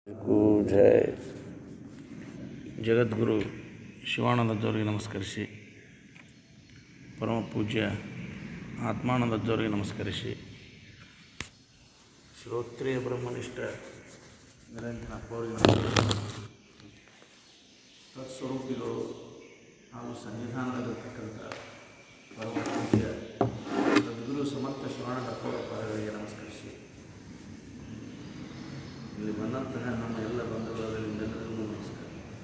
ಕೂ ಜೈ ಜಗದ್ಗುರು ಶಿವಾನಂದಜ್ಜವರಿಗೆ ನಮಸ್ಕರಿಸಿ ಪರಮ ಪೂಜ್ಯ ಆತ್ಮಾನಂದಜ್ಜವರಿಗೆ ನಮಸ್ಕರಿಸಿ ಶ್ರೋತ್ರಿಯ ಬ್ರಹ್ಮನಿಷ್ಠ ನಿರಂಜನಪ್ಪ ಅವರಿಗೆ ನಮಸ್ಕರಿಸಿ ತತ್ಸ್ವರೂಪಿಗಳು ಹಾಗೂ ಸನ್ನಿಧಾನದಲ್ಲಿರ್ತಕ್ಕಂಥ ಪರಮ ಪೂಜ್ಯ ಸದ್ಗುರು ಸಮರ್ಥ ಶಿವಾನಂದಪ್ಪ ಅವರ ಪಾದಗಳಿಗೆ ನಮಸ್ಕರಿಸಿ ಇಲ್ಲಿ ಬಂದಂತಹ ನಮ್ಮ ಎಲ್ಲ ಬಂಧುಗಳಲ್ಲಿ ಎಲ್ಲರಿಗೂ ನಮಸ್ಕಾರ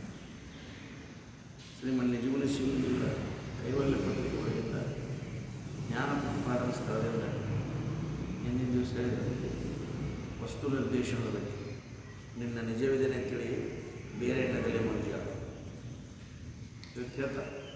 ಶ್ರೀಮನ್ ನಿಜಗುಣ ಶಿವಲಿಂಗ ಕೈವಲ್ಯ ಪತ್ರಿಕೆಗಳಿಂದ ಜ್ಞಾನ ಸಂಪಾದನ ಸ್ಥಳದಿಂದ ಹಿಂದಿನ ದಿವಸ ಹೇಳಿದ ವಸ್ತು ನಿರ್ದೇಶನದ ಬಗ್ಗೆ ನಿನ್ನ ನಿಜವಿದನೆ ತಿಳಿ ಬೇರೆ ಎಣ್ಣದಲ್ಲಿ ಮನುಷ್ಯ ಹೇಳ್ತ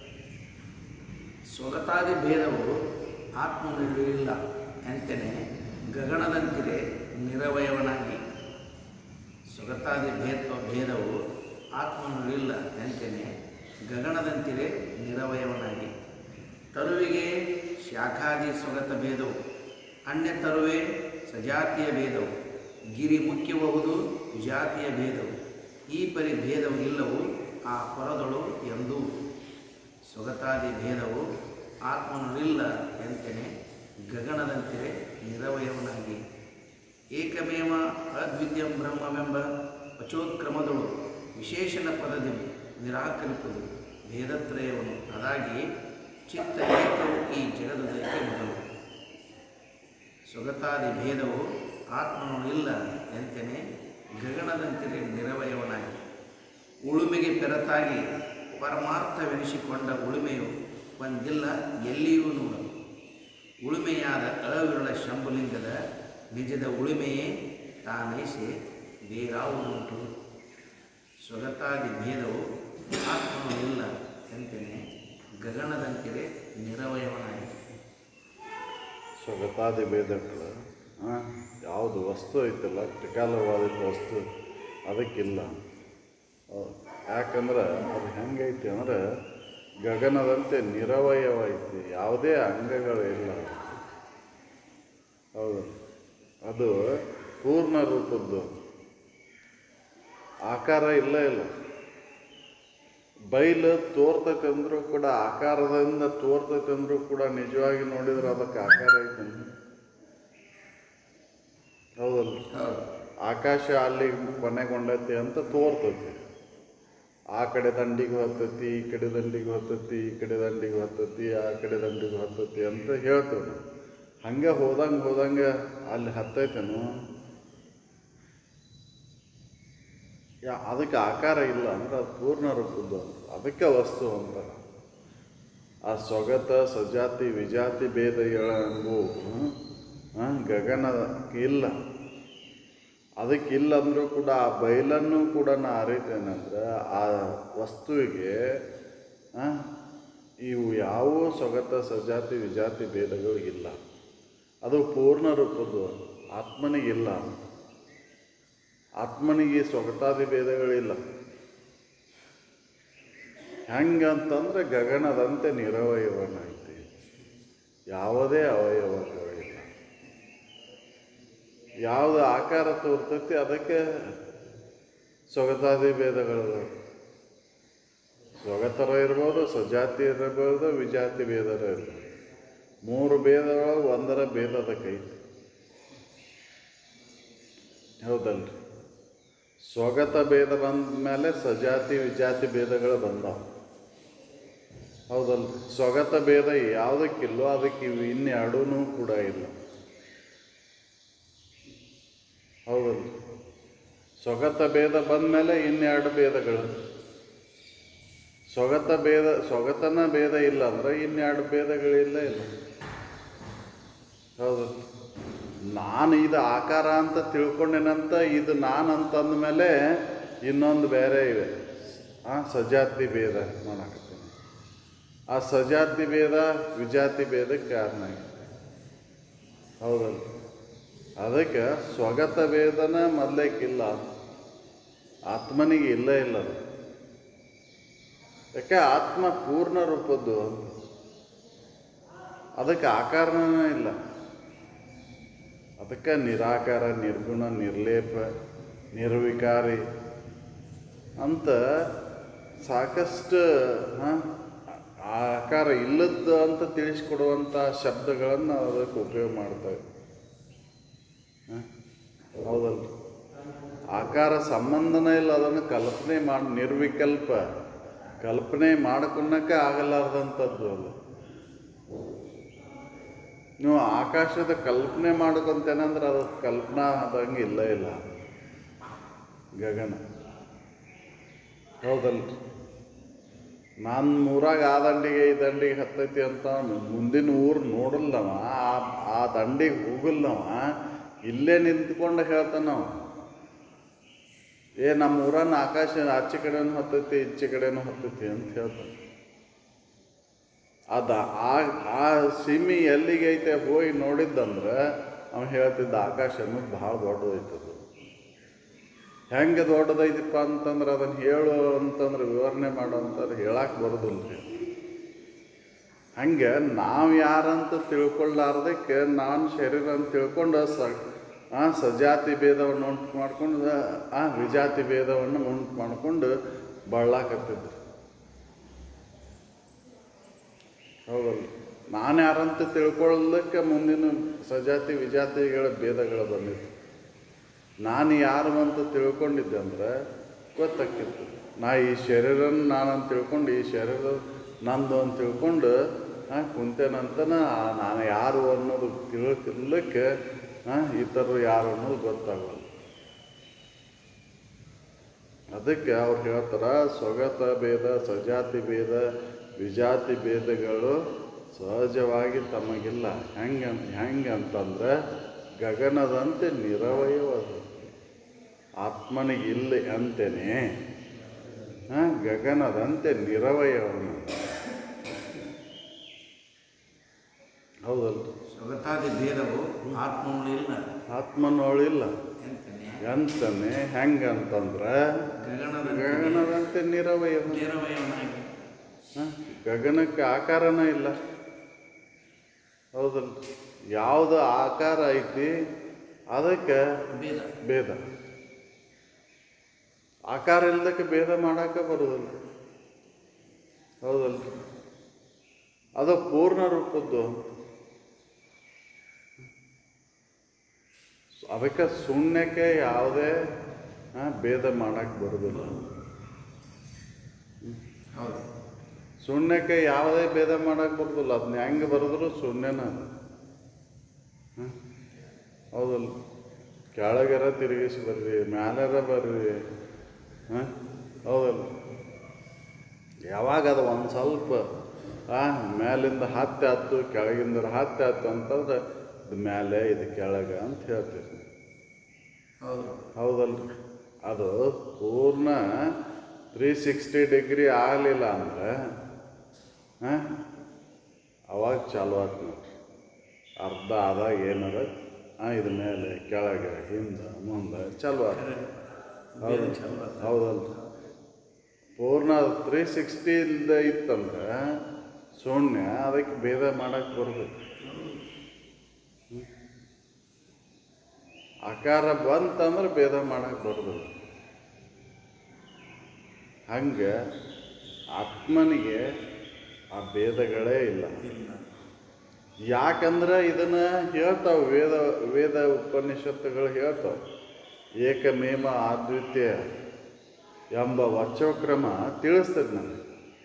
ಸ್ವಗತಾದಿ ಭೇದವು ಆತ್ಮ ನಡುವಿಲ್ಲ ಎಂತನೇ ಗಗನದಂತಿರೆ ನಿರವಯವನಾಗಿ ಸ್ವಗತಾದಿ ಭೇದ ಭೇದವು ಆತ್ಮನುಳಿಲ್ಲ ಎಂತನೇ ಗಗನದಂತಿರೆ ನಿರವಯವನಾಗಿ ತರುವಿಗೆ ಶಾಖಾದಿ ಸ್ವಗತ ಭೇದವು ಅನ್ಯ ತರುವೆ ಸಜಾತಿಯ ಭೇದವು ಗಿರಿ ಮುಖ್ಯಬಹುದು ವಿಜಾತಿಯ ಭೇದವು ಈ ಪರಿ ಭೇದವು ಇಲ್ಲವು ಆ ಪರದೊಳು ಎಂದೂ ಸ್ವಗತಾದಿ ಭೇದವು ಆತ್ಮನುಳಿಲ್ಲ ಎಂತನೇ ಗಗನದಂತಿರೆ ನಿರವಯವನಾಗಿ ಏಕಮೇವ ಅದ್ವಿತೀಯಂ ಬ್ರಹ್ಮವೆಂಬ ವಚೋತ್ಕ್ರಮದಳು ವಿಶೇಷಣ ಪದದಿ ನಿರಾಕರಿಪುದು ಭೇದತ್ರಯವನ್ನು ಅದಾಗಿ ಚಿತ್ತ ಏಕವು ಈ ಜಗದದಕ್ಕೆ ಮೊದಲು ಸ್ವಗತಾದಿ ಭೇದವು ಆತ್ಮನು ಇಲ್ಲ ಎಂತೆನೆ ಗಗನದಂತಿರೆ ನಿರವಯವನಾಗಿ ಉಳುಮೆಗೆ ಬೆರತಾಗಿ ಪರಮಾರ್ಥವೆನಿಸಿಕೊಂಡ ಉಳುಮೆಯು ಒಂದಿಲ್ಲ ಎಲ್ಲಿಯೂ ನೋಡು ಉಳುಮೆಯಾದ ಅವಿರಳ ಶಂಭುಲಿಂಗದ ನಿಜದ ಉಳುಮೆಯೇ ತಾನೈಸಿ ಬೇರಾವುದುಂಟು ಸ್ವಗತಾದಿ ಭೇದವು ಆತ್ಮನು ಇಲ್ಲ ಎಂತೆನೆ ಗಗನದಂತಿರೆ ನಿರವಯವನಾಗಿ ಸ್ವಗತಾದಿ ಭೇದಗಳು ಯಾವುದು ವಸ್ತು ಐತಲ್ಲ ತ್ರಿಕಾಲವಾದ ವಸ್ತು ಅದಕ್ಕಿಲ್ಲ ಹೌದು. ಯಾಕಂದ್ರೆ ಅದು ಹೆಂಗೈತಿ ಅಂದ್ರೆ ಗಗನದಂತೆ ನಿರವಯವ ಐತಿ ಯಾವುದೇ ಅಂಗಗಳು ಇಲ್ಲ ಹೌದು ಅದು ಪೂರ್ಣ ರೂಪದ್ದು ಆಕಾರ ಇಲ್ಲ ಇಲ್ಲ ಬೈಲು ತೋರ್ತೈತಂದ್ರೂ ಕೂಡ ಆಕಾರದಿಂದ ತೋರ್ತೈತಂದ್ರೂ ಕೂಡ ನಿಜವಾಗಿ ನೋಡಿದ್ರೆ ಅದಕ್ಕೆ ಆಕಾರ ಐತೆ ಹೌದಲ್ಲ ಹೌದು ಆಕಾಶ ಅಲ್ಲಿ ಕೊನೆಗೊಂಡೈತಿ ಅಂತ ತೋರ್ತೈತಿ ಆ ಕಡೆ ದಂಡಿಗೆ ಹತ್ತೈತಿ ಈ ಕಡೆ ದಂಡಿಗೆ ಹತ್ತೈತಿ ಈ ಕಡೆ ದಂಡಿಗೆ ಹತ್ತೈತಿ ಆ ಕಡೆ ದಂಡಿಗೆ ಹತ್ತೈತಿ ಅಂತ ಹೇಳ್ತೇವೆ ನಾವು ಹಂಗೆ ಹೋದಂಗೆ ಹೋದಂಗೆ ಅಲ್ಲಿ ಹತ್ತೈತೇನು ಯಾ ಅದಕ್ಕೆ ಆಕಾರ ಇಲ್ಲ ಅಂದ್ರೆ ಅದು ಪೂರ್ಣ ರೂಪದ್ದು ಅಂತ ಅದಕ್ಕೆ ವಸ್ತು ಅಂತ ಆ ಸ್ವಗತ ಸಜಾತಿ ವಿಜಾತಿ ಭೇದ ಎಂಬು ಗಗನ ಇಲ್ಲ ಅದಕ್ಕಿಲ್ಲ ಅಂದರೂ ಕೂಡ ಆ ಬಯಲನ್ನು ಕೂಡ ನಾ ಅರಿತೇನೆಂದ್ರೆ ಆ ವಸ್ತುವಿಗೆ ಆ, ಇವು ಯಾವ ಸ್ವಗತ ಸಜಾತಿ ವಿಜಾತಿ ಭೇದಗಳು ಇಲ್ಲ ಅದು ಪೂರ್ಣ ರೂಪದ್ದು ಆತ್ಮನಿಗಿಲ್ಲ ಆತ್ಮನಿಗೆ ಸ್ವಗತಾದಿ ಭೇದಗಳಿಲ್ಲ ಹೆಂಗಂತಂದ್ರೆ ಗಗನದಂತೆ ನಿರವಯವನೈತಿ ಯಾವುದೇ ಅವಯವಗಳಿಲ್ಲ ಯಾವುದು ಆಕಾರ ತೋರ್ತೈತಿ ಅದಕ್ಕೆ ಸ್ವಗತಾದಿ ಭೇದಗಳು ಸ್ವಗತರ ಇರ್ಬೋದು ಸಜಾತಿ ಇರಬಹುದು ವಿಜಾತಿ ಭೇದರ ಇರ್ಬೋದು ಮೂರು ಭೇದಗಳು ಒಂದರ ಭೇದದ ಕೈತಿ ಹೌದಲ್ರಿ ಸ್ವಗತ ಭೇದ ಬಂದ ಮೇಲೆ ಸಜಾತಿ ವಿಜಾತಿ ಭೇದಗಳು ಬಂದಾವ ಹೌದಲ್ರಿ ಸ್ವಗತ ಭೇದ ಯಾವುದಕ್ಕಿಲ್ಲೋ ಅದಕ್ಕೆ ಇವು ಇನ್ಯಾಡೂ ಕೂಡ ಇಲ್ಲ ಹೌದಲ್ರಿ ಸ್ವಗತ ಭೇದ ಬಂದ ಮೇಲೆ ಇನ್ನೆರಡು ಭೇದಗಳು ಸ್ವಗತ ಭೇದ ಸ್ವಗತನ ಭೇದ ಇಲ್ಲ ಅಂದ್ರೆ ಇನ್ನೆರಡು ಭೇದಗಳಿಲ್ಲ ಇಲ್ಲ ಹೌದು ನಾನು ಇದು ಆಕಾರ ಅಂತ ತಿಳ್ಕೊಂಡೇನಂತ ಇದು ನಾನು ಅಂತಂದ ಮೇಲೆ ಇನ್ನೊಂದು ಬೇರೆ ಇವೆ ಆ ಸಜಾತಿ ಭೇದ ಮಾಡಾಕತ್ತೀನಿ ಆ ಸಜಾತಿ ಭೇದ ವಿಜಾತಿ ಭೇದಕ್ಕೆ ಕಾರಣ ಆಗಿದೆ ಹೌದಲ್ಲ ಅದಕ್ಕೆ ಸ್ವಗತ ಭೇದನ ಮೊದಲೇಕಿಲ್ಲ ಆತ್ಮನಿಗೆ ಇಲ್ಲ ಇಲ್ಲ ಅದು. ಯಾಕೆ ಆತ್ಮ ಪೂರ್ಣ ರೂಪದ್ದು ಅಂತ ಅದಕ್ಕೆ ಆಕಾರನೇ ಇಲ್ಲ ಅದಕ್ಕೆ ನಿರಾಕಾರ ನಿರ್ಗುಣ ನಿರ್ಲೇಪ ನಿರ್ವಿಕಾರಿ ಅಂತ ಸಾಕಷ್ಟು ಹಾಂ ಆಕಾರ ಇಲ್ಲದ್ದು ಅಂತ ತಿಳಿಸ್ಕೊಡುವಂಥ ಶಬ್ದಗಳನ್ನು ಅದಕ್ಕೆ ಉಪಯೋಗ ಮಾಡ್ತೇವೆ ಹಾಂ ಹೌದಲ್ಲ ಆಕಾರ ಸಂಬಂಧನೇ ಇಲ್ಲ ಅದನ್ನು ಕಲ್ಪನೆ ಮಾಡಿ ನಿರ್ವಿಕಲ್ಪ ಕಲ್ಪನೆ ಮಾಡ್ಕೊಳಕ್ಕೆ ಆಗಲಾರ್ದಂಥದ್ದು ಅದು ನೀವು ಆಕಾಶದ ಕಲ್ಪನೆ ಮಾಡ್ಕೊಂತೇನಂದ್ರೆ ಅದು ಕಲ್ಪನಾ ಆದಂಗೆ ಇಲ್ಲ ಇಲ್ಲ ಗಗನ ಹೌದಲ್ರಿ ನಾನು ಊರಾಗ ಆ ದಂಡಿಗೆ ಈ ದಂಡಿಗೆ ಹತ್ತೈತಿ ಅಂತ ಮುಂದಿನ ಊರು ನೋಡಲ್ಲವ ಆ ಆ ದಂಡಿಗೆ ಹೋಗಲ್ಲವ ಇಲ್ಲೇ ನಿಂತ್ಕೊಂಡು ಹೇಳ್ತಾನವ ಏ ನಮ್ಮ ಊರನ್ನ ಆಕಾಶ ಆಚೆ ಕಡೆನೂ ಹತ್ತೈತಿ ಈಚೆ ಕಡೆನೂ ಹತ್ತೈತಿ ಅಂತ ಹೇಳ್ತಾನೆ ಅದ ಆ ಆ ಸೀಮಿ ಎಲ್ಲಿಗೆ ಐತೆ ಹೋಗಿ ನೋಡಿದ್ದಂದ್ರೆ ಅವ ಹೇಳ್ತಿದ್ದ ಆಕಾಶ ಅನ್ನೋದು ಭಾಳ ದೊಡ್ಡದೈತದು ಹೆಂಗೆ ದೊಡ್ಡದೈತಿಪ್ಪ ಅಂತಂದ್ರೆ ಅದನ್ನು ಹೇಳು ಅಂತಂದ್ರೆ ವಿವರಣೆ ಮಾಡು ಅಂತಂದ್ರೆ ಹೇಳಕ್ಕೆ ಬರೋದಿಲ್ಲ ರೀ ಹಂಗೆ ನಾವು ಯಾರಂತ ತಿಳ್ಕೊಳ್ಳಾರ್ದಕ್ಕೆ ನಾನು ಶರೀರ ಅಂತ ತಿಳ್ಕೊಂಡು ಸ ಆ ಸಜಾತಿ ಭೇದವನ್ನು ಉಂಟು ಮಾಡ್ಕೊಂಡು ಆ ವಿಜಾತಿ ಭೇದವನ್ನು ಉಂಟು ಮಾಡ್ಕೊಂಡು ಬಳ್ಳಾಕತ್ತಿದ್ರು ಹೌದಲ್ಲ ನಾನು ಯಾರಂತ ತಿಳ್ಕೊಳ್ಳೋದಕ್ಕೆ ಮುಂದಿನ ಸಜಾತಿ ವಿಜಾತಿಗಳ ಭೇದಗಳು ಬಂದಿತ್ತು ನಾನು ಯಾರು ಅಂತ ತಿಳ್ಕೊಂಡಿದ್ದೆ ಅಂದ್ರೆ ಗೊತ್ತಾಕಿತ್ತು ನಾ ಈ ಶರೀರನ ನಾನಂತ ತಿಳ್ಕೊಂಡು ಈ ಶರೀರ ನಂದು ಅಂತ ತಿಳ್ಕೊಂಡು ಆ, ಕುಂತೇನಂತನ ಆ ನಾನು ಯಾರು ಅನ್ನೋದು ತಿಳ್ತಿರ್ಲಿಕ್ಕೆ ಇತರರು ಯಾರು ಅನ್ನೋದು ಗೊತ್ತಾಗಲ್ಲ ಅದಕ್ಕೆ ಅವ್ರು ಹೇಳ್ತಾರ ಸ್ವಗತ ಭೇದ ಸಜಾತಿ ಭೇದ ವಿಜಾತಿ ಭೇದಗಳು ಸಹಜವಾಗಿ ತಮಗಿಲ್ಲ ಹೆಂಗೆ ಹೆಂಗೆ ಅಂತಂದ್ರೆ ಗಗನದಂತೆ ನಿರವಯವದು ಆತ್ಮನಿಗೆ ಇಲ್ಲಿ ಅಂತೇನೆ ಆ, ಗಗನದಂತೆ ನಿರವಯವನು ಹೌದಲ್ರಿ ಸ್ವಗತಾದಿ ಭೇದವು ಆತ್ಮವುಳಿಲ್ಲ ಆತ್ಮನೋಳಿಲ್ಲ ಎಂತನೇ ಅಂತಾನೆ ಹೆಂಗಂತಂದ್ರೆ ಗಗನದ ಗಗನದಂತೆ ನಿರವಯವ ನೇರವಯವನಾಗಿ ಹ? ಗಗನಕ್ಕೆ ಆಕಾರನ ಇಲ್ಲ ಹೌದಲ್ಲ ಯಾವುದು ಆಕಾರ ಐತಿ ಅದಕ್ಕೆ ಭೇದ ಭೇದ ಆಕಾರ ಇಲ್ದಕ್ಕೆ ಭೇದ ಮಾಡಕ್ಕೆ ಬರೋದಿಲ್ಲ ಹೌದಲ್ಲ ಅದು ಪೂರ್ಣ ರೂಪದ್ದು ಅದಕ್ಕೆ ಶೂನ್ಯಕ್ಕೆ ಯಾವುದೇ ಆ, ಭೇದ ಮಾಡಕ್ಕೆ ಬರೋದಿಲ್ಲ ಹೌದು ಶೂನ್ಯಕ್ಕೆ ಯಾವುದೇ ಭೇದ ಮಾಡಕ್ಕೆ ಬರೋದಿಲ್ಲ ಅದನ್ನ ಹೆಂಗೆ ಬರೆದ್ರು ಶೂನ್ಯನ ಅದು ಹ? ಹೌದಲ್ಲ ಕೆಳಗರ ತಿರುಗಿಸಿ ಬರ್ರಿ ಮ್ಯಾಲರ ಬರ್ರಿ ಹಾಂ ಹೌದಲ್ಲ ಯಾವಾಗ ಅದು ಒಂದು ಸ್ವಲ್ಪ ಆ ಮೇಲಿಂದ ಹತ್ತಿ ಹತ್ತು ಕೆಳಗಿಂದ ಹತ್ತಿ ಹತ್ತು ಅಂತಂದ್ರೆ ಇದು ಮೇಲೆ ಇದು ಕೆಳಗೆ ಅಂತ ಹೇಳ್ತೀವಿ ಹೌದು ಹೌದಲ್ರಿ ಅದು ಪೂರ್ಣ ತ್ರೀ ಸಿಕ್ಸ್ಟಿ ಡಿಗ್ರಿ ಆಗಲಿಲ್ಲ ಅಂದ್ರೆ ಹಾಂ ಅವಾಗ ಚಾಲು ಆಯ್ತು ನೋಡ್ರಿ ಅರ್ಧ ಆದಾಗ ಏನಾರ ಹಾಂ ಇದು ಮೇಲೆ ಕೆಳಗೆ ಹಿಂದೆ ಮುಂದೆ ಚಾಲು ಆಯ್ತು ಭೇದ ಚಲೋ ಆತ. ಹೌದಲ್ರಿ ಪೂರ್ಣ ತ್ರೀ ಸಿಕ್ಸ್ಟಿ ಇಲ್ಲದೆ ಇತ್ತಂದ್ರೆ ಶೂನ್ಯ ಅದಕ್ಕೆ ಭೇದ ಮಾಡಕ್ಕೆ ಬರ್ಬೇಕು ಹ್ಮ್. ಆಕಾರ ಬಂತಂದ್ರೆ ಭೇದ ಮಾಡಕ್ಕೆ ಬರೋದಿಲ್ಲ ಹಂಗೆ ಆತ್ಮನಿಗೆ ಆ ಭೇದಗಳೇ ಇಲ್ಲ ಇಲ್ಲ ಯಾಕಂದ್ರೆ ಇದನ್ನ ಹೇಳ್ತಾವ ವೇದ ವೇದ ಉಪನಿಷತ್ತುಗಳು ಹೇಳ್ತಾವ ಏಕಮೇವ ಅದ್ವಿತೀಯ ಎಂಬ ವಚೋಕ್ರಮ ತಿಳಿಸ್ತದೆ ನನಗೆ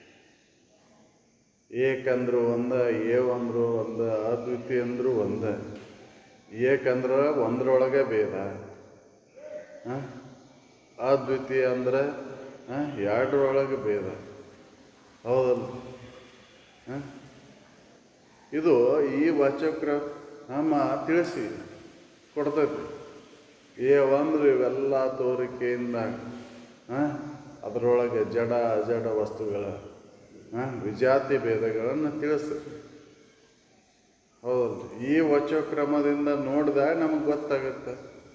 ಏಕಂದ್ರು ಒಂದ ಏವಂದ್ರು ಒಂದ ಅದ್ವಿತೀಯ ಅಂದ್ರು ಒಂದ ಏಕಂದ್ರೆ ಒಂದ್ರೊಳಗೆ ಭೇದ ಆ? ಅದ್ವಿತೀಯ ಅಂದ್ರೆ ಆ, ಎರಡರೊಳಗೆ ಭೇದ ಹೌದಲ್ಲ ಆ? ಇದು ಈ ವಾಚಕ್ರ ನಮ್ಮ ತಿಳಿಸಿ ಕೊಡ್ತೈತಿ ಏವಂದ್ರೆ ಇವೆಲ್ಲ ತೋರಿಕೆಯಿಂದ ಆ, ಅದರೊಳಗೆ ಜಡ ಅಜಡ ವಸ್ತುಗಳ ಆ, ವಿಜಾತಿ ಭೇದಗಳನ್ನು ತಿಳಿಸ್ತೈತಿ ಹೌದಲ್ರಿ ಈ ವಚೋಕ್ರಮದಿಂದ ನೋಡಿದಾಗ ನಮಗೆ ಗೊತ್ತಾಗುತ್ತೆ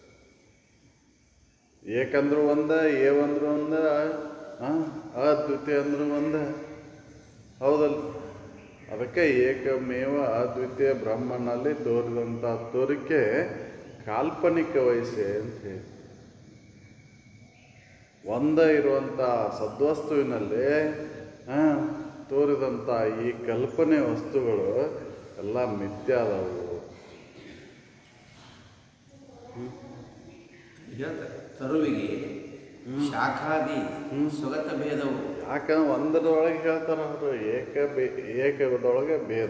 ಏಕಂದ್ರು ಒಂದ ಏವಂದ್ರು ಒಂದ ಆ, ಅದ್ವಿತೀಯ ಅಂದ್ರು ಒಂದ ಹೌದಲ್ಲ ಅದಕ್ಕೆ ಏಕಮೇವ ಅದ್ವಿತೀಯ ಬ್ರಹ್ಮನಲ್ಲಿ ತೋರಿದಂಥ ತೋರಿಕೆ ಕಾಲ್ಪನಿಕ ವಯಸ್ಸೆ ಅಂತ ಹೇಳಿ ಒಂದೇ ಇರುವಂಥ ಸದ್ವಸ್ತುವಿನಲ್ಲಿ ಆ, ತೋರಿದಂಥ ಈ ಕಲ್ಪನೆ ವಸ್ತುಗಳು ಎಲ್ಲ ಮಿಥ್ಯ ಅದಾವು ಹೇಳ್ತಾರೆ ತರುವಿಗೆ ಶಾಖಾದಿ ಸ್ವಗತ ಭೇದವು ಯಾಕಂದ್ರೆ ಒಂದರೊಳಗೆ ಹೇಳ್ತಾರೆ ಅವರು ಏಕ ಬೇ ಏಕದೊಳಗೆ ಭೇದ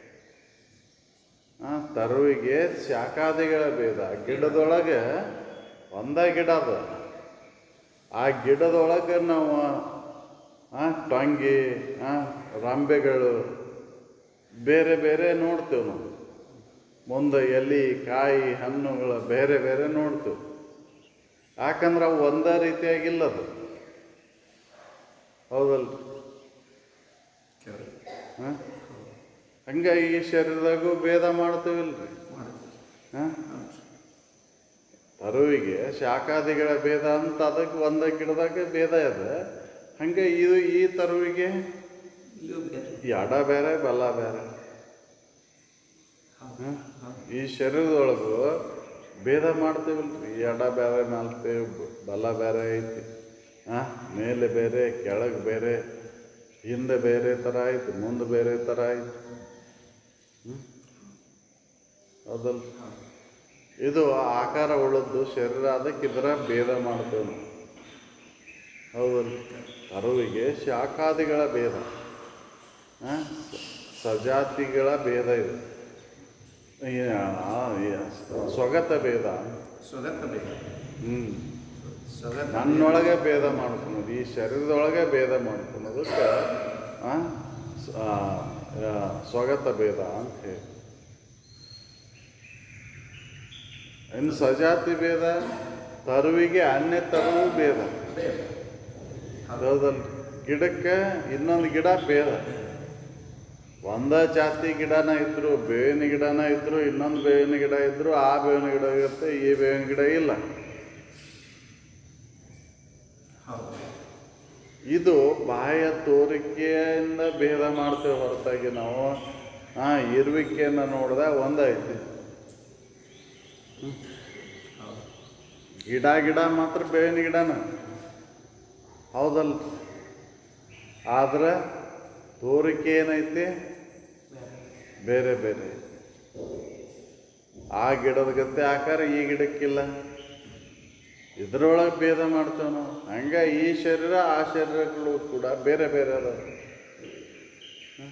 ಆ, ತರುವಿಗೆ ಶಾಖಾದಿಗಳ ಭೇದ ಗಿಡದೊಳಗೆ ಒಂದೇ ಗಿಡ ಅದ ಆ ಗಿಡದೊಳಗೆ ನಾವು ಆ, ಟೊಂಗಿ ಆ, ರಂಬೆಗಳು ಬೇರೆ ಬೇರೆ ನೋಡ್ತೇವೆ ನಾವು ಮುಂದೆ ಎಲೆ ಕಾಯಿ ಹಣ್ಣುಗಳು ಬೇರೆ ಬೇರೆ ನೋಡ್ತೇವೆ ಯಾಕಂದ್ರೆ ಅವು ಒಂದೇ ರೀತಿಯಾಗಿಲ್ಲ ಅದು ಹೌದಲ್ಲ ಹಾಂ ಹಂಗೆ ಈ ಶರೀರದಾಗೂ ಭೇದ ಮಾಡ್ತೀವಿಲ್ರಿ ಹಾಂ ತರುವಿಗೆ ಶಾಖಾದಿಗಳ ಭೇದ ಅಂತ ಅದಕ್ಕೆ ಒಂದ ಗಿಡದಾಗ ಭೇದ ಇದೆ ಹಂಗೆ ಇದು ಈ ತರುವಿಗೆ ಇಲ್ಲೂ ಬೇರೆ ಈ ಅಡ ಬೇರೆ ಬಲ ಬೇರೆ ಹೌದು. ಹಾಂ ಹೌದು. ಈ ಶರೀರದೊಳಗು ಭೇದ ಮಾಡ್ತೀವಲ್ರಿ ಈ ಅಡ ಬೇರೆ ಮಾಡ್ತೇವೆ ಬಲ ಬೇರೆ ಐತಿ ಹಾಂ ಮೇಲೆ ಬೇರೆ ಕೆಳಗೆ ಬೇರೆ ಹಿಂದೆ ಬೇರೆ ಥರ ಐತಿ ಮುಂದೆ ಬೇರೆ ಥರ ಐತಿ ಹ್ಮ್? ಹೌದಲ್ಲ ಇದು ಆಕಾರ ಉಳ್ಳದ್ದು ಶರೀರ ಅದಕ್ಕೆ ಇದರ ಭೇದ ಮಾಡ್ತೇವೆ ನಾವು ಹೌದಲ್ಲ ಅರುವಿಗೆ ಶಾಖಾದಿಗಳ ಭೇದ ಆ, ಸ- ಸಜಾತಿಗಳ ಭೇದ ಇದೆ ಈ, ಆ, ಈ ಸ್ವಗತ ಭೇದ ಸ್ವಗತ ಭೇದ ಹ್ಞೂ ಸ್ವಗತ ನನ್ನೊಳಗೆ ಭೇದ ಮಾಡ್ಕೊಳೋದು ಈ ಶರೀರದೊಳಗೆ ಭೇದ ಮಾಡ್ಕೊಳೋದಕ್ಕೆ ಆ, ಸ- ಆ, ಆ, ಸ್ವಗತ ಭೇದ ಅಂತ ಹೇಳಿ ಇನ್ನು ಸಜಾತಿ ಭೇದ ತರುವಿಗೆ ಅನ್ಯ ತರುವು ಭೇದ ಭೇದ ಹೌದಲ್ಲ ಗಿಡಕ್ಕೆ ಇನ್ನೊಂದು ಗಿಡ ಭೇದ ಒಂದ ಜಾತಿ ಗಿಡನ ಇದ್ರು ಬೇವಿನ ಗಿಡನ ಇದ್ರು ಇನ್ನೊಂದು ಬೇವಿನ ಗಿಡ ಇದ್ರು ಆ ಬೇವಿನ ಗಿಡ ಇರುತ್ತೆ ಈ ಬೇವಿನ ಗಿಡ ಇಲ್ಲ ಹೌದು ಇದು ಬಾಹ್ಯ ತೋರಿಕೆಯಿಂದ ಭೇದ ಮಾಡ್ತೇವೆ ಹೊರತಾಗಿ ನಾವು ಆ ಇರುವಿಕೆಯನ್ನು ನೋಡಿದಾಗ ಒಂದೈತಿ ಹೌದು ಗಿಡ ಗಿಡ ಮಾತ್ರ ಬೇವಿನ ಗಿಡನ ಹೌದಲ್ಲ ಆದ್ರೆ ತೋರಿಕೆ ಏನೈತಿ ಬೇರೆ ಬೇರೆ ಬೇರೆ ಆ ಗಿಡದ ಗತೆ ಆಕಾರ ಈ ಗಿಡಕ್ಕಿಲ್ಲ ಇದ್ರೊಳಗೆ ಭೇದ ಮಾಡ್ತೇವೆ ನಾವು ಹಂಗೆ ಈ ಶರೀರ ಆ ಶರೀರಗಳು ಕೂಡ ಬೇರೆ ಬೇರೆ ಅದಾವ ಹ?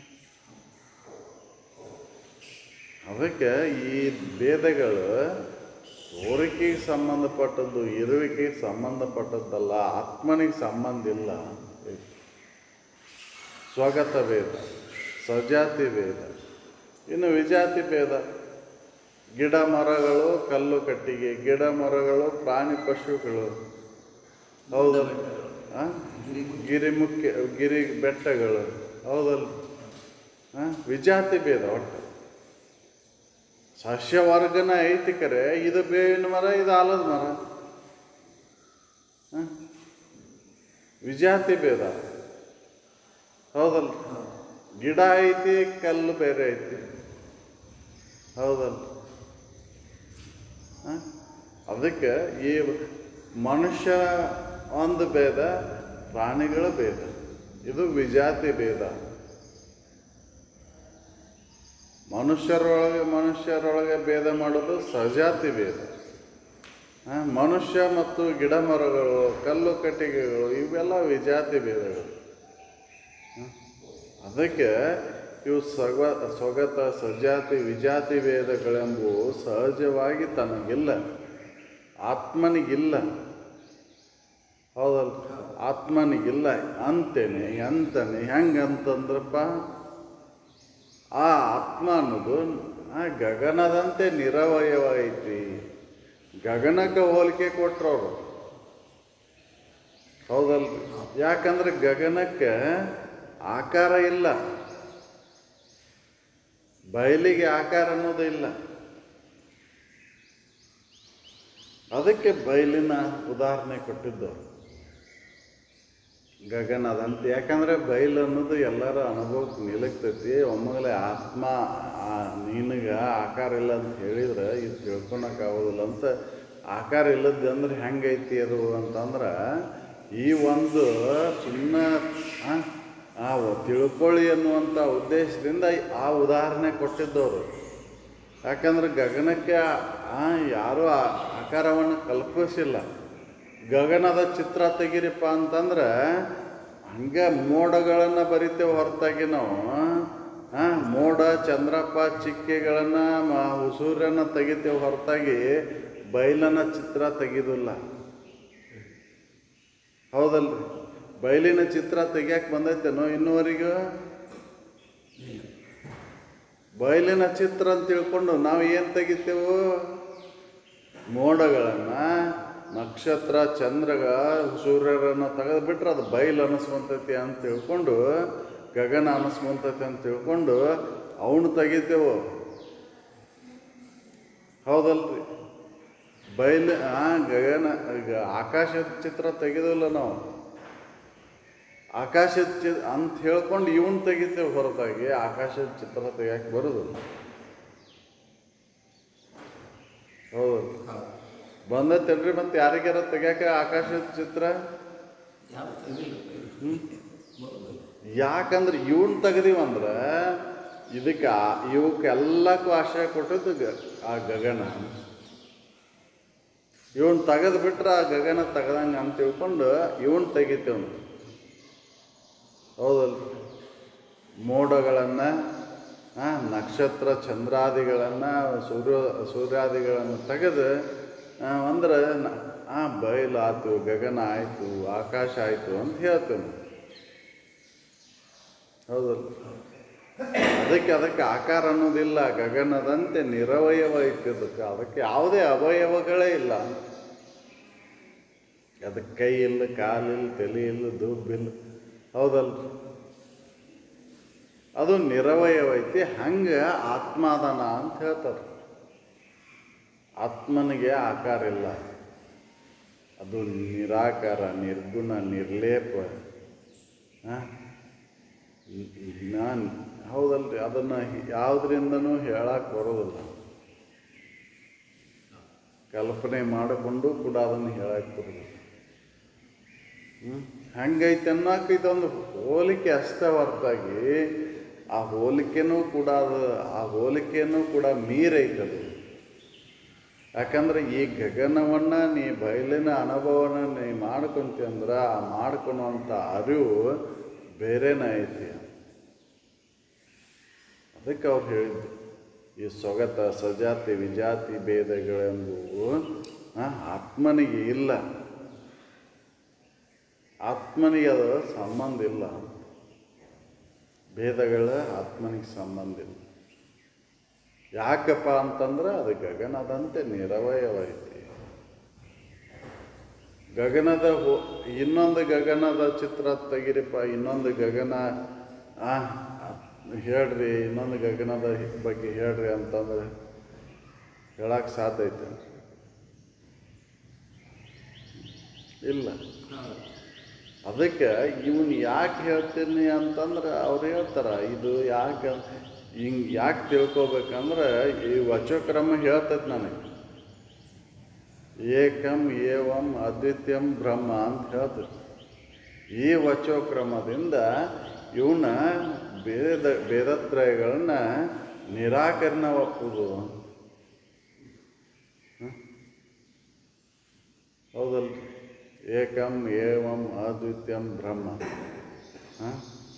ಅದಕ್ಕೆ ಈ ಭೇದಗಳು ತೋರಿಕೆಗೆ ಸಂಬಂಧಪಟ್ಟದ್ದು ಇರುವಿಕೆಗೆ ಸಂಬಂಧಪಟ್ಟದ್ದಲ್ಲ ಆತ್ಮನಿಗೆ ಸಂಬಂಧ ಇಲ್ಲ ಸ್ವಗತ ಭೇದ ಸಜಾತಿ ಭೇದ ಇನ್ನು ವಿಜಾತಿ ಭೇದ ಗಿಡ ಮರಗಳು ಕಲ್ಲು ಕಟ್ಟಿಗೆ ಗಿಡ ಮರಗಳು ಪ್ರಾಣಿ ಪಶುಗಳು ಹೌದಲ್ಲ ಆ? ಗಿರಿ ಮುಖ್ಯ ಗಿರಿ ಬೆಟ್ಟಗಳು ಹೌದಲ್ಲ ಆ? ವಿಜಾತಿ ಭೇದ ಒಟ್ಟು ಸಸ್ಯವರ್ಗನ ಐತಿ ಕರೆ ಇದು ಬೇವಿನ ಮರ ಇದು ಆಲದ ಮರ ಆ? ವಿಜಾತಿ ಭೇದ ಹೌದಲ್ಲ ಗಿಡ ಐತಿ ಕಲ್ಲು ಬೇರೆ ಐತಿ ಹೌದಲ್ಲ ಆ? ಅದಕ್ಕೆ ಈ ಮನುಷ್ಯ ಒಂದು ಭೇದ ಪ್ರಾಣಿಗಳ ಭೇದ ಇದು ವಿಜಾತಿ ಭೇದ ಮನುಷ್ಯರೊಳಗೆ ಮನುಷ್ಯರೊಳಗೆ ಭೇದ ಮಾಡೋದು ಸಜಾತಿ ಭೇದ ಆ, ಮನುಷ್ಯ ಮತ್ತು ಗಿಡ ಮರಗಳು ಕಲ್ಲು ಕಟ್ಟಿಗೆಗಳು ಇವೆಲ್ಲ ವಿಜಾತಿ ಭೇದಗಳು ಆ, ಅದಕ್ಕೆ ಇವು ಸಗ ಸ್ವಗತ ಸಜಾತಿ ವಿಜಾತಿ ಭೇದಗಳೆಂಬುವು ಸಹಜವಾಗಿ ತನಗಿಲ್ಲ ಆತ್ಮನಿಗಿಲ್ಲ ಹೌದಲ್ಲ ಆತ್ಮನಿಗಿಲ್ಲ ಅಂತೇನೆ ಎಂತಾನೆ ಹೆಂಗಂತಂದ್ರಪ್ಪ ಆ ಆತ್ಮ ಅನ್ನೋದು ಆ ಗಗನದಂತೆ ನಿರವಯವ ಐತಿ ಗಗನಕ್ಕೆ ಹೋಲಿಕೆ ಕೊಟ್ರವ್ರು ಹೌದಲ್ರಿ ಯಾಕಂದ್ರೆ ಗಗನಕ್ಕೆ ಆಕಾರ ಇಲ್ಲ ಬಯಲಿಗೆ ಆಕಾರ ಅನ್ನೋದು ಇಲ್ಲ ಅದಕ್ಕೆ ಬಯಲಿನ ಉದಾಹರಣೆ ಕೊಟ್ಟಿದ್ದವರು ಗಗನ ಅದಂತೆ ಯಾಕಂದ್ರೆ ಬಯಲು ಅನ್ನೋದು ಎಲ್ಲರ ಅನುಭವಕ್ಕೆ ನಿಲುಕ್ತೈತಿ ಒಮ್ಮೆಲೆ ಆತ್ಮ ಆ- ನಿನಗೆ ಆಕಾರ ಇಲ್ಲ ಅಂತ ಹೇಳಿದ್ರೆ ಇದು ತಿಳ್ಕೊಳಕ್ ಆಗೋದಿಲ್ಲ ಅಂತ ಆಕಾರ ಇಲ್ಲದ್ದು ಅಂದ್ರೆ ಹೆಂಗೈತಿ ಅದು ಅಂತಂದ್ರೆ ಈ ಒಂದು ಸುಮ್ಮನೆ ಆ ತಿಳ್ಕೊಳ್ಳಿ ಅನ್ನುವಂಥ ಉದ್ದೇಶದಿಂದ ಆ ಉದಾಹರಣೆ ಕೊಟ್ಟಿದ್ದವರು ಯಾಕಂದ್ರೆ ಗಗನಕ್ಕೆ ಆ ಯಾರೂ ಆ ಆಕಾರವನ್ನು ಕಲ್ಪಿಸಿಲ್ಲ ಗಗನದ ಚಿತ್ರ ತೆಗೀರಿಪ್ಪ ಅಂತಂದ್ರೆ ಹಂಗೆ ಮೋಡಗಳನ್ನು ಬರಿತೇವೆ ಹೊರತಾಗಿ ನಾವು ಆ, ಮೋಡ ಚಂದ್ರಪ್ಪ ಚಿಕ್ಕೆಗಳನ್ನು ಮ ಸೂರ್ಯನ ತೆಗಿತೇವೆ ಹೊರತಾಗಿ ಬಯಲನ ಚಿತ್ರ ತೆಗೆದಿಲ್ಲ ಹೌದಲ್ರಿ ಬಯಲಿನ ಚಿತ್ರ ತೆಗಿಯಕ್ಕೆ ಬಂದೈತೇನೋ ಇನ್ನುವರೆಗೂ ಬಯಲಿನ ಚಿತ್ರ ಅಂತ ತಿಳ್ಕೊಂಡು ನಾವು ಏನು ತೆಗಿತೇವು ಮೋಡಗಳನ್ನು ನಕ್ಷತ್ರ ಚಂದ್ರಗ ಸೂರ್ಯರನ್ನು ತೆಗೆದು ಬಿಟ್ರೆ ಅದು ಬಯಲು ಅನ್ನಿಸ್ಕೊಂತೈತಿ ಅಂತ ತಿಳ್ಕೊಂಡು ಗಗನ ಅನ್ನಿಸ್ಕೊಂತೈತಿ ಅಂತ ತಿಳ್ಕೊಂಡು ಅವನು ತೆಗಿತೇವು ಹೌದಲ್ರಿ ಬಯಲು ಆ ಗಗನ ಈಗ ಆಕಾಶದ ಚಿತ್ರ ತೆಗೆದಿಲ್ಲ ನಾವು ಆಕಾಶದ ಚಿ ಅಂತ ಹೇಳ್ಕೊಂಡು ಇವನ್ ತೆಗಿತೇವೆ ಹೊರತಾಗಿ ಆಕಾಶದ ಚಿತ್ರ ತೆಗಿಯಕ್ಕೆ ಬರೋದಿಲ್ಲ ಹೌದು ಬಂದೈತೇನ್ರಿ ಮತ್ತೆ ಯಾರಿಗಾರ ತೆಗಿಯಾಕ ಆಕಾಶದ ಚಿತ್ರ ಯಾವ ತೆಗಿಲ್ಲ ಹ್ಮ್? ಯಾಕಂದ್ರೆ ಇವನ್ ತೆಗ್ದೀವಂದ್ರೆ ಇದಕ್ಕೆ ಆ- ಇವಕ್ಕೆಲ್ಲಕ್ಕೂ ಆಶ್ರಯ ಕೊಟ್ಟದ್ದು ಗ- ಆ ಗಗನ ಇವನ್ ತೆಗೆದು ಬಿಟ್ರೆ ಆ ಗಗನ ತೆಗ್ದಂಗೆ ಅಂತ ತಿಳ್ಕೊಂಡು ಇವನ್ ತೆಗಿತೇವ್ ಹೌದಲ್ಲ ಮೋಡಗಳನ್ನು ನಕ್ಷತ್ರ ಚಂದ್ರಾದಿಗಳನ್ನು ಸೂರ್ಯ ಸೂರ್ಯಾದಿಗಳನ್ನು ತೆಗೆದು ಆ, ಅಂದ್ರೆ ನ- ಆ ಬಯಲಾತು ಗಗನ ಆಯಿತು ಆಕಾಶ ಆಯಿತು ಅಂತ ಹೇಳ್ತೇವೆ ನಾವು. ಹೌದಲ್ಲ ಅದಕ್ಕೆ ಅದಕ್ಕೆ ಆಕಾರ ಅನ್ನೋದಿಲ್ಲ ಗಗನದಂತೆ ನಿರವಯವ ಐತಿ ಅದಕ್ಕೆ ಅದಕ್ಕೆ ಯಾವುದೇ ಅವಯವಗಳೇ ಇಲ್ಲ ಅದಕ್ಕೆ ಕೈ ಇಲ್ಲ ಕಾಲಿಲ್ಲ ತಲೆ ಇಲ್ಲ ದುಬ್ಬಿಲ್ಲ ಹೌದಲ್ಲ ಅದು ನಿರವಯವ ಐತಿ ಹಂಗೆ ಆತ್ಮಾದನ ಅಂತ ಹೇಳ್ತಾರೆ ಆತ್ಮನಿಗೆ ಆಕಾರ ಇಲ್ಲ ಅದು ನಿರಾಕಾರ ನಿರ್ಗುಣ ನಿರ್ಲೇಪ ಆ? ನಾನು ಹೌದಲ್ರಿ ಅದನ್ನು ಯಾವುದರಿಂದನೂ ಹೇಳಕ್ಕೆ ಬರೋದಿಲ್ಲ ಕಲ್ಪನೆ ಮಾಡಿಕೊಂಡು ಕೂಡ ಅದನ್ನು ಹೇಳಕ್ಕೆ ಬರೋದಿಲ್ಲ ಹ್ಞೂ ಹಂಗೈತೆ ಅನ್ನೋಕೆ ಇದೊಂದು ಹೋಲಿಕೆ ಅಷ್ಟೇ ಹೊರತಾಗಿ ಆ ಹೋಲಿಕೆನೂ ಕೂಡ ಅದು ಆ ಹೋಲಿಕೆನೂ ಕೂಡ ಮೀರೈತದು ಯಾಕಂದ್ರೆ ಈ ಗಗನವನ್ನು ನೀ ಬಯಲಿನ ಅನುಭವನ ನೀ ಮಾಡ್ಕೊಂತಿ ಅಂದ್ರೆ ಆ ಮಾಡ್ಕೊಳೋಂಥ ಅರಿವು ಬೇರೆನೇ ಐತಿ ಅದಕ್ಕೆ ಅವ್ರು ಹೇಳಿದ್ದು ಈ ಸೊಗತ ಸಜಾತಿ ವಿಜಾತಿ ಭೇದಗಳೆಂಬುವು ಆ, ಆತ್ಮನಿಗೆ ಇಲ್ಲ ಆತ್ಮನಿಗೆ ಅದು ಸಂಬಂಧ ಇಲ್ಲ ಭೇದಗಳ ಆತ್ಮನಿಗೆ ಸಂಬಂಧ ಇಲ್ಲ ಯಾಕಪ್ಪ ಅಂತಂದ್ರೆ ಅದು ಗಗನದಂತೆ ನಿರವಯವ ಐತಿ ಗಗನದ ಹೋ ಇನ್ನೊಂದು ಗಗನದ ಚಿತ್ರ ತೆಗಿರಿಪ್ಪ ಇನ್ನೊಂದು ಗಗನ ಆ, ಹೇಳ್ರಿ ಇನ್ನೊಂದು ಗಗನದ ಬಗ್ಗೆ ಹೇಳ್ರಿ ಅಂತಂದ್ರೆ ಹೇಳಕ್ಕೆ ಸಾಧ್ಯ ಐತೆ ಇಲ್ಲ ಅದಕ್ಕೆ ಇವನ್ ಯಾಕೆ ಹೇಳ್ತೀನಿ ಅಂತಂದ್ರೆ ಅವ್ರು ಹೇಳ್ತಾರ ಇದು ಯಾಕೆ ಹಿಂಗೆ ಯಾಕೆ ತಿಳ್ಕೊಬೇಕಂದ್ರೆ ಈ ವಚೋಕ್ರಮ ಹೇಳ್ತೈತೆ ನನಗೆ ಏಕಂ ಏವಂ ಅದ್ವಿತೀಯಂ ಬ್ರಹ್ಮ ಅಂತ ಹೇಳ್ತೈತೆ ಈ ವಚೋಕ್ರಮದಿಂದ ಇವನ ಭೇದ ಭೇದತ್ರಯಗಳನ್ನ ನಿರಾಕರಣೆ ಒಪ್ಪುದು ಹ? ಹೌದಲ್ರಿ ಏಕಂ ಏವಂ ಅದ್ವಿತೀಯಂ ಬ್ರಹ್ಮ ಹ?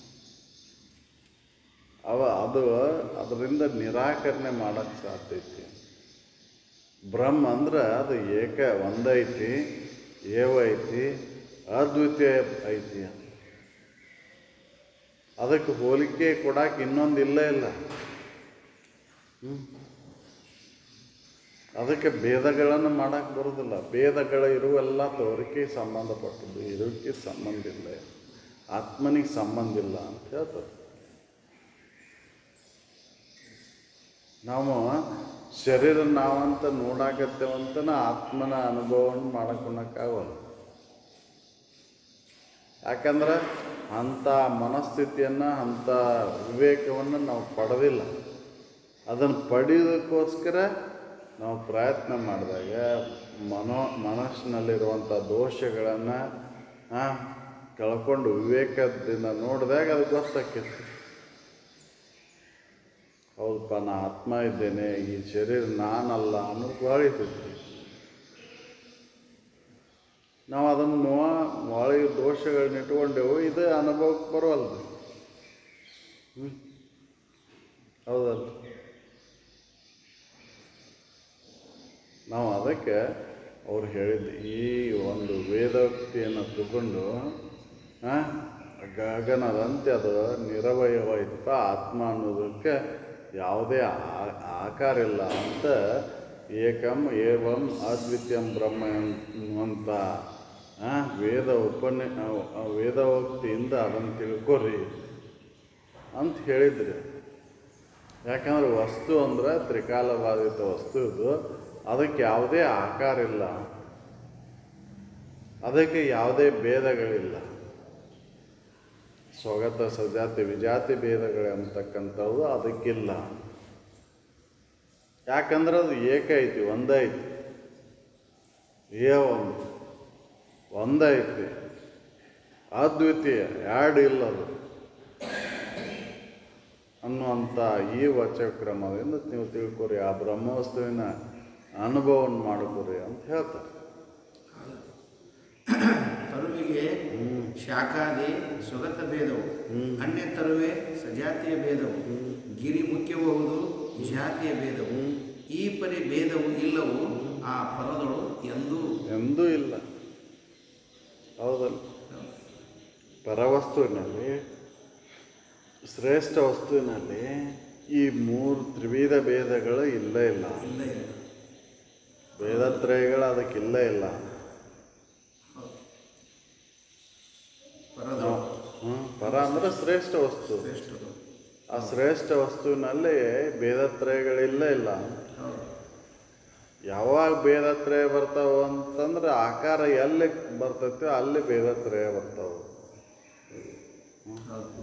ಅವ ಅದು ಅದರಿಂದ ನಿರಾಕರಣೆ ಮಾಡಕ್ಕೆ ಸಾಧ್ಯ ಐತಿ ಬ್ರಹ್ಮ ಅಂದ್ರೆ ಅದು ಏಕ ಒಂದೈತಿ ಏವ ಐತಿ ಅದ್ವಿತೀಯ ಐತಿ ಅದಕ್ಕೆ ಹೋಲಿಕೆ ಕೊಡಕ್ಕೆ ಇನ್ನೊಂದು ಇಲ್ಲೇ ಇಲ್ಲ ಹ್ಮ್. ಅದಕ್ಕೆ ಭೇದಗಳನ್ನು ಮಾಡಕ್ಕೆ ಬರೋದಿಲ್ಲ ಭೇದಗಳು ಇರುವೆಲ್ಲ ತೋರಿಕೆ ಸಂಬಂಧಪಟ್ಟದ್ದು ಇರೋಕ್ಕೆ ಸಂಬಂಧ ಇಲ್ಲ ಆತ್ಮನಿಗೆ ಸಂಬಂಧ ಇಲ್ಲ ಅಂತ ಹೇಳ್ತಾರೆ ನಾವು ಶರೀರ ನಾವಂತ ನೋಡಾಕತ್ತೇವಂತನ ಆತ್ಮನ ಅನುಭವವನ್ನು ಮಾಡಕ್ಕಾಗಲ್ಲ ಯಾಕಂದ್ರೆ ಅಂಥ ಮನಸ್ಥಿತಿಯನ್ನು ಅಂಥ ವಿವೇಕವನ್ನು ನಾವು ಪಡೆದಿಲ್ಲ ಅದನ್ನು ಪಡೆಯೋದಕ್ಕೋಸ್ಕರ ನಾವು ಪ್ರಯತ್ನ ಮಾಡಿದಾಗ ಮನೋ ಮನಸ್ಸಿನಲ್ಲಿರುವಂಥ ದೋಷಗಳನ್ನು ಹಾಂ ಕಳ್ಕೊಂಡು ವಿವೇಕದಿಂದ ನೋಡಿದಾಗ ಅದು ಗೊತ್ತಾಕೈತಿ ಹೌದಪ್ಪ ನಾ ಆತ್ಮ ಇದ್ದೇನೆ ಈ ಶರೀರ ನಾನಲ್ಲ ಅನ್ನೋದು ಹೊಳಿತೈತಿ ನಾವು ಅದನ್ನು ಒಳಗೆ ದೋಷಗಳನ್ನ ಇಟ್ಕೊಂಡೆವು ಇದು ಅನುಭವಕ್ಕೆ ಬರೋಲ್ದು ಹ್ಞೂ ಹೌದಲ್ಲ ನಾವು ಅದಕ್ಕೆ ಅವ್ರು ಹೇಳಿದ್ದು ಈ ಒಂದು ವೇದೋಕ್ತಿಯನ್ನು ತಗೊಂಡು ಆ, ಗಗನದಂತೆ ಅದು ನಿರವಯವೈತಪ್ಪ ಆತ್ಮ ಅನ್ನೋದಕ್ಕೆ ಯಾವುದೇ ಆ- ಆಕಾರ ಇಲ್ಲ ಅಂತ ಏಕಂ ಏವಂ ಅದ್ವಿತೀಯಂ ಬ್ರಹ್ಮ ಅನ್ನುವಂಥ ಆ, ವೇದ ಉಪನ್ಯ ಆ, ವೇದೋಕ್ತಿಯಿಂದ ಅದನ್ನು ತಿಳ್ಕೊರಿ ಅಂತ ಹೇಳಿದ್ರಿ ಯಾಕಂದ್ರೆ ವಸ್ತು ಅಂದ್ರೆ ತ್ರಿಕಾಲಬಾಧಿತ ವಸ್ತು ಇದು ಅದಕ್ಕೆ ಯಾವುದೇ ಆಕಾರ ಇಲ್ಲ ಅದಕ್ಕೆ ಯಾವುದೇ ಭೇದಗಳಿಲ್ಲ ಸ್ವಗತ ಸಜಾತಿ ವಿಜಾತಿ ಭೇದಗಳು ಅಂತಕ್ಕಂಥವು ಅದಕ್ಕಿಲ್ಲ ಯಾಕಂದ್ರೆ ಅದು ಏಕೈತಿ ಒಂದೈತಿ ಏ ಒಂದು ಒಂದೈತಿ ಅದ್ವಿತೀಯ ಎರಡು ಇಲ್ಲ ಅದು ಅನ್ನುವಂಥ ಈ ವಚಕ್ರಮದಿಂದ ನೀವು ತಿಳ್ಕೊರಿ ಆ ಬ್ರಹ್ಮವಸ್ತುವಿನ ಅನುಭವವನ್ನು ಮಾಡ್ಕೊರಿ ಅಂತ ಹೇಳ್ತಾರೆ ತರುವಿಗೆ ಶಾಖಾದಿ ಸ್ವಗತ ಭೇದವು ಅನ್ಯ ತರುವೆ ಸಜಾತಿಯ ಭೇದವು ಗಿರಿ ಮುಖ್ಯಬಹುದು ಜಾತಿಯ ಭೇದವು ಈ ಪರಿ ಭೇದವು ಇಲ್ಲವು ಆ ಪರದಳು ಎಂದೂ ಎಂದೂ ಇಲ್ಲ ಹೌದಲ್ಲ ಪರವಸ್ತುವಿನಲ್ಲಿ ಶ್ರೇಷ್ಠ ವಸ್ತುವಿನಲ್ಲಿ ಈ ಮೂರು ತ್ರಿವಿಧ ಭೇದಗಳು ಇಲ್ಲೇ ಇಲ್ಲ ಇಲ್ಲ ಇಲ್ಲ ಭೇದತ್ರಯಗಳು ಅದಕ್ಕಿಲ್ಲ ಇಲ್ಲ ಪರದಳು ಹ್ಮ್. ಪರ ಅಂದ್ರೆ ಶ್ರೇಷ್ಠ ವಸ್ತು ಶ್ರೇಷ್ಠರು ಆ ಶ್ರೇಷ್ಠ ವಸ್ತುವಿನಲ್ಲಿ ಭೇದತ್ರಯಗಳಿಲ್ಲ ಇಲ್ಲ ಹೌದು ಯಾವಾಗ ಭೇದತ್ರಯ ಬರ್ತಾವ ಅಂತಂದ್ರೆ ಆಕಾರ ಎಲ್ಲಿ ಬರ್ತೈತೋ ಅಲ್ಲಿ ಭೇದತ್ರಯ ಬರ್ತಾವ ಹೌದು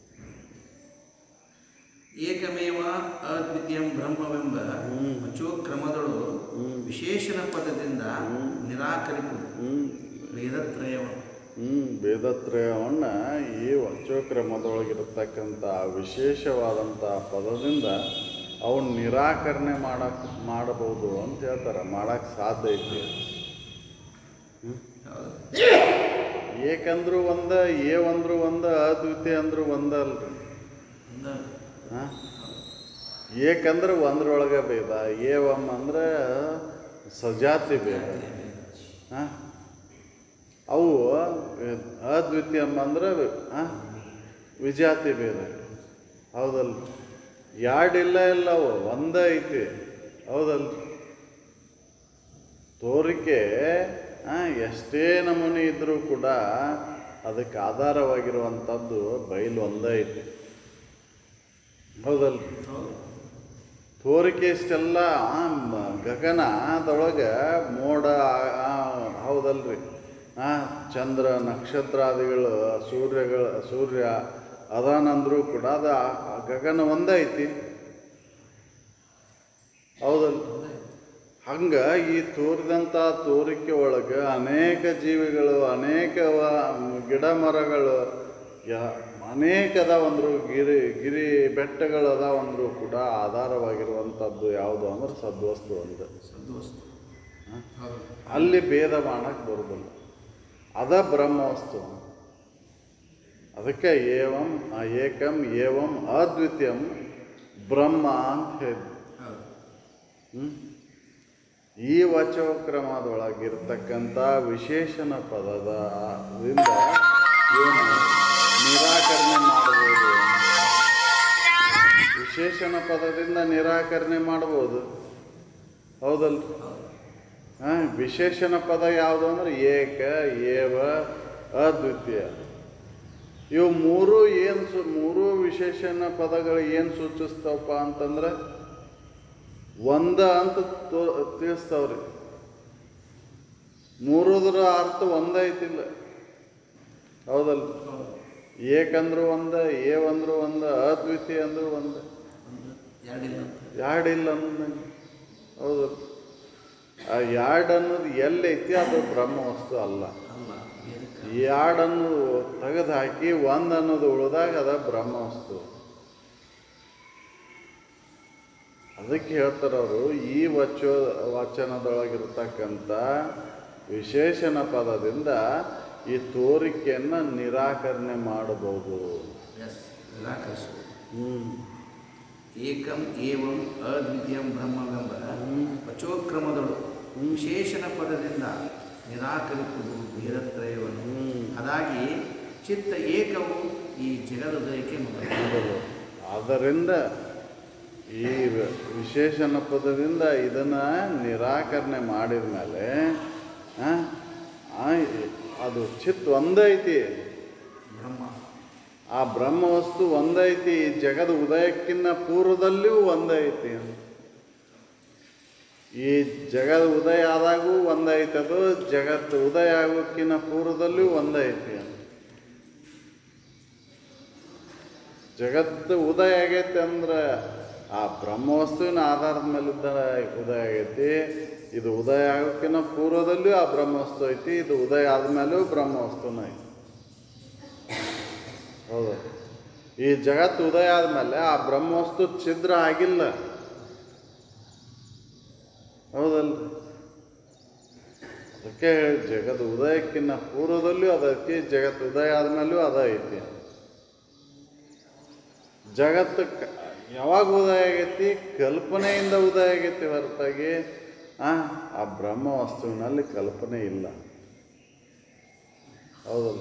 ಏಕಮೇವ ಅದ್ವಿತೀಯಂ ಬ್ರಹ್ಮವೆಂಬ ವಚೋಕ್ರಮದಳು ವಿಶೇಷಣ ಪದದಿಂದ ನಿರಾಕರಿಸುವುದು ಹ್ಮ್ ವೇದತ್ರಯವನ್ನು ಹ್ಮ್ ಭೇದತ್ರಯವನ್ನ ಈ ವಚೋಕ್ರಮದೊಳಗಿರತಕ್ಕಂಥ ವಿಶೇಷವಾದಂಥ ಪದದಿಂದ ಅವನ್ನ ನಿರಾಕರಣೆ ಮಾಡಕ್ ಮಾಡಬಹುದು ಅಂತ ಹೇಳ್ತಾರೆ ಮಾಡಕ್ ಸಾಧ್ಯ ಐತಿ ಹೌದು ಏಕಂದ್ರು ಒಂದ ಏ ಅಂದ್ರು ಒಂದ ಅದ್ವಿತೀಯ ಅಂದ್ರು ಒಂದ ಅಲ್ರಿ ಒಂದ ಹಾ? ಏಕಂದ್ರೆ ಒಂದ್ರೊಳಗೆ ಭೇದ ಏವಂ ಅಂದ್ರೆ ಸಜಾತಿ ಭೇದ ಹಾ? ಅವು ಅದ್ವಿತೀಯಂ ಅಂದ್ರೆ ಆ, ವಿಜಾತಿ ಭೇದ ಹೌದಲ್ಲ ಎರಡಿಲ್ಲ ಇಲ್ಲ ಅವು ಒಂದೇ ಐತಿ ಹೌದಲ್ಲ ತೋರಿಕೆ ಆ, ಎಷ್ಟೇ ನಮೂನೆ ಇದ್ರೂ ಕೂಡ ಅದಕ್ಕೆ ಆಧಾರವಾಗಿರುವಂಥದ್ದು ಬಯಲು ಒಂದೇ ಐತಿ ಹೌದಲ್ಲ ಹೌದು ತೋರಿಕೆ ಇಷ್ಟೆಲ್ಲ ಆ ಮ- ಗಗನದೊಳಗೆ ಮೋಡ ಆ- ಆ, ಹೌದಲ್ರಿ ಆ ಚಂದ್ರ ನಕ್ಷತ್ರಾದಿಗಳು ಸೂರ್ಯಗಳ ಸೂರ್ಯ ಅದಾನಂದ್ರೂ ಕೂಡ ಅದು ಆ- ಆ ಗಗನ ಒಂದೇ ಐತಿ ಹೌದಲ್ಲ ಹಂಗೆ ಈ ತೋರಿದಂಥ ತೋರಿಕೆ ಒಳಗೆ ಅನೇಕ ಜೀವಿಗಳು ಅನೇಕ ವ- ಗಿಡ ಮರಗಳು ಯ- ಅನೇಕ ಅದಾವಂದ್ರು ಗಿರಿ ಗಿರಿ ಬೆಟ್ಟಗಳು ಅದಾವಂದ್ರು ಕೂಡ ಆಧಾರವಾಗಿರುವಂಥದ್ದು ಯಾವುದು ಅಂದ್ರೆ ಸದ್ವಸ್ತು ಒಂದು ಸದ್ವಸ್ತು ಹೌದು ಅಲ್ಲಿ ಭೇದ ಮಾಡಕ್ಕೆ ಬರೋದಿಲ್ಲ ಅದ ಬ್ರಹ್ಮವಸ್ತು ಅದಕ್ಕೆ ಏವಂ ಆ ಏಕಂ ಏವಂ ಅದ್ವಿತೀಯಂ ಬ್ರಹ್ಮ ಅಂತ ಹೇಳಿದ್ರು ಹೌದು ಹ್ಮ್? ಈ ವಚೋಕ್ರಮದೊಳಗಿರ್ತಕ್ಕಂಥ ವಿಶೇಷಣ ಪದದಿಂದ ಇವನು ನಿರಾಕರಣೆ ಮಾಡಬಹುದು ವಿಶೇಷಣ ಪದದಿಂದ ನಿರಾಕರಣೆ ಮಾಡ್ಬೋದು ಹೌದಲ್ರಿ ಹಾ ವಿಶೇಷಣ ಪದ ಯಾವುದು ಅಂದ್ರೆ ಏಕ ಏವ ಅದ್ವಿತೀಯ ಇವು ಮೂರು ಏನು ಸು ಮೂರು ವಿಶೇಷಣ ಪದಗಳು ಏನು ಸೂಚಿಸ್ತಾವಪ್ಪ ಅಂತಂದ್ರೆ ಒಂದ ಅಂತ ತೋ ತಿಳಿಸ್ತಾವ್ರಿ ಮೂರುದ್ರ ಅರ್ಥ ಒಂದ ಐತಿಲ್ಲ ಹೌದಲ್ಲ ಏಕಂದ್ರು ಒಂದ ಏವಂದ್ರು ಒಂದ ಅದ್ವಿತೀಯ ಅಂದ್ರು ಒಂದ ಒಂದು ಎರಡಿಲ್ಲ ಎರಡಿಲ್ಲ ಅನ್ನೋದು ಹೌದಲ್ಲ ಆ ಎರಡು ಅನ್ನೋದು ಎಲ್ಲೈತಿ ಅದು ಬ್ರಹ್ಮ ವಸ್ತು ಅಲ್ಲ ಅಲ್ಲ ವೇದಕ್ಕೆ ಎರಡನ್ನು ತೆಗೆದು ಹಾಕಿ ಒಂದು ಅನ್ನೋದು ಉಳಿದಾಗ ಅದ ಬ್ರಹ್ಮವಸ್ತು ಅದಕ್ಕೆ ಹೇಳ್ತಾರೆ ಅವರು ಈ ವಚ ವಚನದೊಳಗಿರ್ತಕ್ಕಂಥ ವಿಶೇಷಣ ಪದದಿಂದ ಈ ತೋರಿಕೆಯನ್ನು ನಿರಾಕರಣೆ ಮಾಡಬಹುದು ಎಸ್ ನಿರಾಕರಿಸು ಹ್ಮ್ ಏಕಂ ಏವಂ ಅದ್ವಿತೀಯಂ ಬ್ರಹ್ಮವೆಂಬ ವಚೋಕ್ರಮದಳು ವಿಶೇಷಣ ಪದದಿಂದ ನಿರಾಕರಿಸುವುದು ಭೇದತ್ರಯವನ್ನು ಹ್ಮ್. ಅದಾಗಿ ಚಿತ್ತ ಏಕವು ಈ ಜಗದುದಯಕ್ಕೆ ಮೊದಲು ಮೊದಲು ಆದ್ದರಿಂದ ಈ ವ- ವಿಶೇಷಣ ಪದದಿಂದ ಇದನ್ನು ನಿರಾಕರಣೆ ಮಾಡಿದ ಮೇಲೆ ಅದು ಚಿತ್ ಒಂದೈತಿ ಬ್ರಹ್ಮ ಆ ಬ್ರಹ್ಮವಸ್ತು ಒಂದೈತಿ ಈ ಜಗದ ಉದಯಕ್ಕಿನ್ನ ಪೂರ್ವದಲ್ಲಿಯೂ ಒಂದೈತಿ ಈ ಜಗದ ಉದಯ ಆದಾಗೂ ಒಂದೈತದು ಜಗತ್ತು ಉದಯ ಆಗೋಕ್ಕಿನ್ನ ಪೂರ್ವದಲ್ಲಿಯೂ ಒಂದೈತಿ ಜಗತ್ತು ಉದಯ ಆಗೈತೆ ಅಂದ್ರೆ ಆ ಬ್ರಹ್ಮವಸ್ತುವಿನ ಆಧಾರದ ಮೇಲೆ ಉದ್ದ ಉದಯ ಆಗೈತಿ ಇದು ಉದಯ ಆಗೋಕ್ಕಿಂತ ಪೂರ್ವದಲ್ಲಿಯೂ ಆ ಬ್ರಹ್ಮವಸ್ತು ಐತಿ ಇದು ಉದಯ ಆದ್ಮೇಲೂ ಬ್ರಹ್ಮವಸ್ತುನ ಐತಿ ಹೌದು ಈ ಜಗತ್ತು ಉದಯ ಆದಮೇಲೆ ಆ ಬ್ರಹ್ಮವಸ್ತು ಛಿದ್ರ ಆಗಿಲ್ಲ ಹೌದಲ್ಲ ಅದಕ್ಕೆ ಜಗತ್ ಉದಯಕ್ಕಿನ್ನ ಪೂರ್ವದಲ್ಲಿಯೂ ಅದೈತಿ ಜಗತ್ತು ಉದಯ ಆದ್ಮೇಲೂ ಅದ ಐತಿ ಜಗತ್ತು ಕ- ಯಾವಾಗ ಉದಯ ಆಗೈತಿ ಕಲ್ಪನೆಯಿಂದ ಉದಯ ಆಗೈತಿ ಹೊರತಾಗಿ ಆ ಆ ಬ್ರಹ್ಮ ವಸ್ತುವಿನಲ್ಲಿ ಕಲ್ಪನೆ ಇಲ್ಲ ಹೌದಲ್ಲ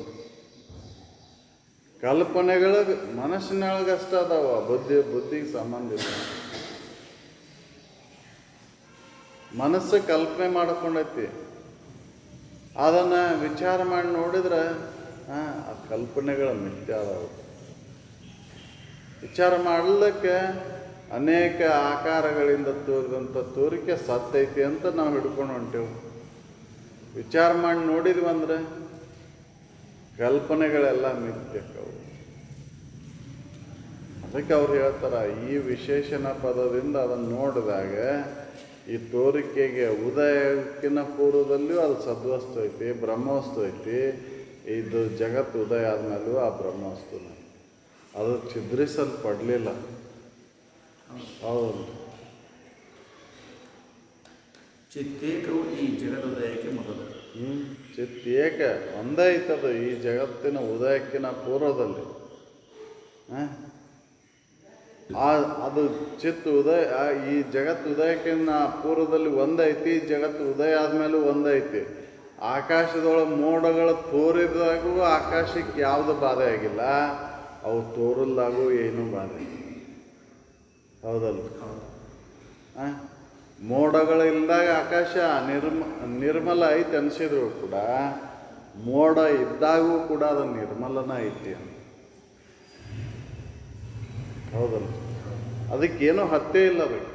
ಕಲ್ಪನೆಗಳು ಮನಸ್ಸಿನೊಳಗೆ ಅಷ್ಟ ಅದಾವ ಬುದ್ಧಿ ಬುದ್ಧಿಗೆ ಸಂಬಂಧ ಇಲ್ಲ ಮನಸ್ಸು ಕಲ್ಪನೆ ಮಾಡ್ಕೊಂಡೈತಿ ಅದನ್ನು ವಿಚಾರ ಮಾಡಿ ನೋಡಿದ್ರೆ ಆ ಆ ಕಲ್ಪನೆಗಳು ಮಿಥ್ಯ ಅದಾವು ವಿಚಾರ ಮಾಡಲಿಕ್ಕೆ ಅನೇಕ ಆಕಾರಗಳಿಂದ ತೋರಿದಂಥ ತೋರಿಕೆ ಸತ್ತೈತಿ ಅಂತ ನಾವು ಹಿಡ್ಕೊಂಡು ಹೊಂಟೇವು ವಿಚಾರ ಮಾಡಿ ನೋಡಿದ್ವಿ ಅಂದ್ರೆ ಕಲ್ಪನೆಗಳೆಲ್ಲ ಮಿಥ್ಯಕ್ಕವು ಅದಕ್ಕೆ ಅವ್ರು ಹೇಳ್ತಾರ ಈ ವಿಶೇಷಣ ಪದದಿಂದ ಅದನ್ನು ನೋಡಿದಾಗ ಈ ತೋರಿಕೆಗೆ ಉದಯಕ್ಕಿನ ಪೂರ್ವದಲ್ಲಿಯೂ ಅದು ಸದ್ವಸ್ತು ಐತಿ ಬ್ರಹ್ಮವಸ್ತು ಐತಿ ಇದು ಜಗತ್ತು ಉದಯ ಆದ್ಮೇಲೂ ಆ ಬ್ರಹ್ಮವಸ್ತುನ ಅದು ಛಿದ್ರಿಸಲ್ಪಡಲಿಲ್ಲ ಹೌದು ಚಿತ್ತೇಕವು ಈ ಜಗದುದಯಕ್ಕೆ ಮೊದಲು ಹ್ಞೂ ಚಿತ್ ಏಕ ಒಂದೇ ಐತದು ಈ ಜಗತ್ತಿನ ಉದಯಕ್ಕಿನ ಪೂರ್ವದಲ್ಲಿ ಆ? ಆ ಅದು ಚಿತ್ ಉದಯ ಆ ಈ ಜಗತ್ತು ಉದಯಕ್ಕಿನ್ನ ಪೂರ್ವದಲ್ಲಿ ಒಂದೈತಿ ಜಗತ್ತು ಉದಯ ಆದ್ಮೇಲೂ ಒಂದೈತಿ ಆಕಾಶದೊಳಗೆ ಮೋಡಗಳು ತೋರಿದಾಗೂ ಆಕಾಶಕ್ಕೆ ಯಾವುದು ಬಾಧೆ ಆಗಿಲ್ಲ ಅವು ತೋರಲ್ದಾಗೂ ಏನೂ ಬಾಧೆ ಹೌದಲ್ಲ ಆ? ಮೋಡಗಳಿಲ್ದಾಗ ಆಕಾಶ ನಿರ್ಮ ನಿರ್ಮಲ ಐತಿ ಅನಿಸಿದ್ರು ಕೂಡ ಮೋಡ ಇದ್ದಾಗೂ ಕೂಡ ಅದು ನಿರ್ಮಲನ ಐತಿ ಅಂತ ಹೌದಲ್ಲ ಅದಕ್ಕೇನೂ ಹತ್ತೇ ಇಲ್ಲ ಅದಕ್ಕೆ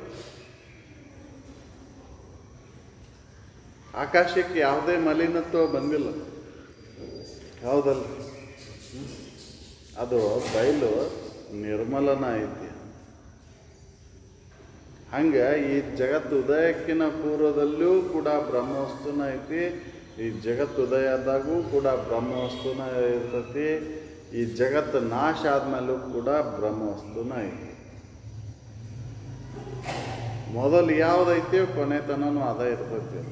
ಆಕಾಶಕ್ಕೆ ಯಾವುದೇ ಮಲಿನತ್ವ ಬಂದಿಲ್ಲ ಹೌದಲ್ಲ ಹ್ಮ್. ಅದು ಬಯಲು ನಿರ್ಮಲನ ಐತಿ ಹಂಗೆ ಈ ಜಗತ್ತು ಉದಯಕ್ಕಿನ ಪೂರ್ವದಲ್ಲೂ ಕೂಡ ಬ್ರಹ್ಮವಸ್ತುನ ಐತಿ ಈ ಜಗತ್ತು ಉದಯ ಆದಾಗೂ ಕೂಡ ಬ್ರಹ್ಮವಸ್ತುನ ಇರ್ತೈತಿ ಈ ಜಗತ್ತು ನಾಶ ಆದ್ಮೇಲೂ ಕೂಡ ಬ್ರಹ್ಮವಸ್ತುನ ಐತಿ ಮೊದಲು ಯಾವುದೈತಿ ಕೊನೆತನೂ ಅದ ಇರ್ತೈತಿ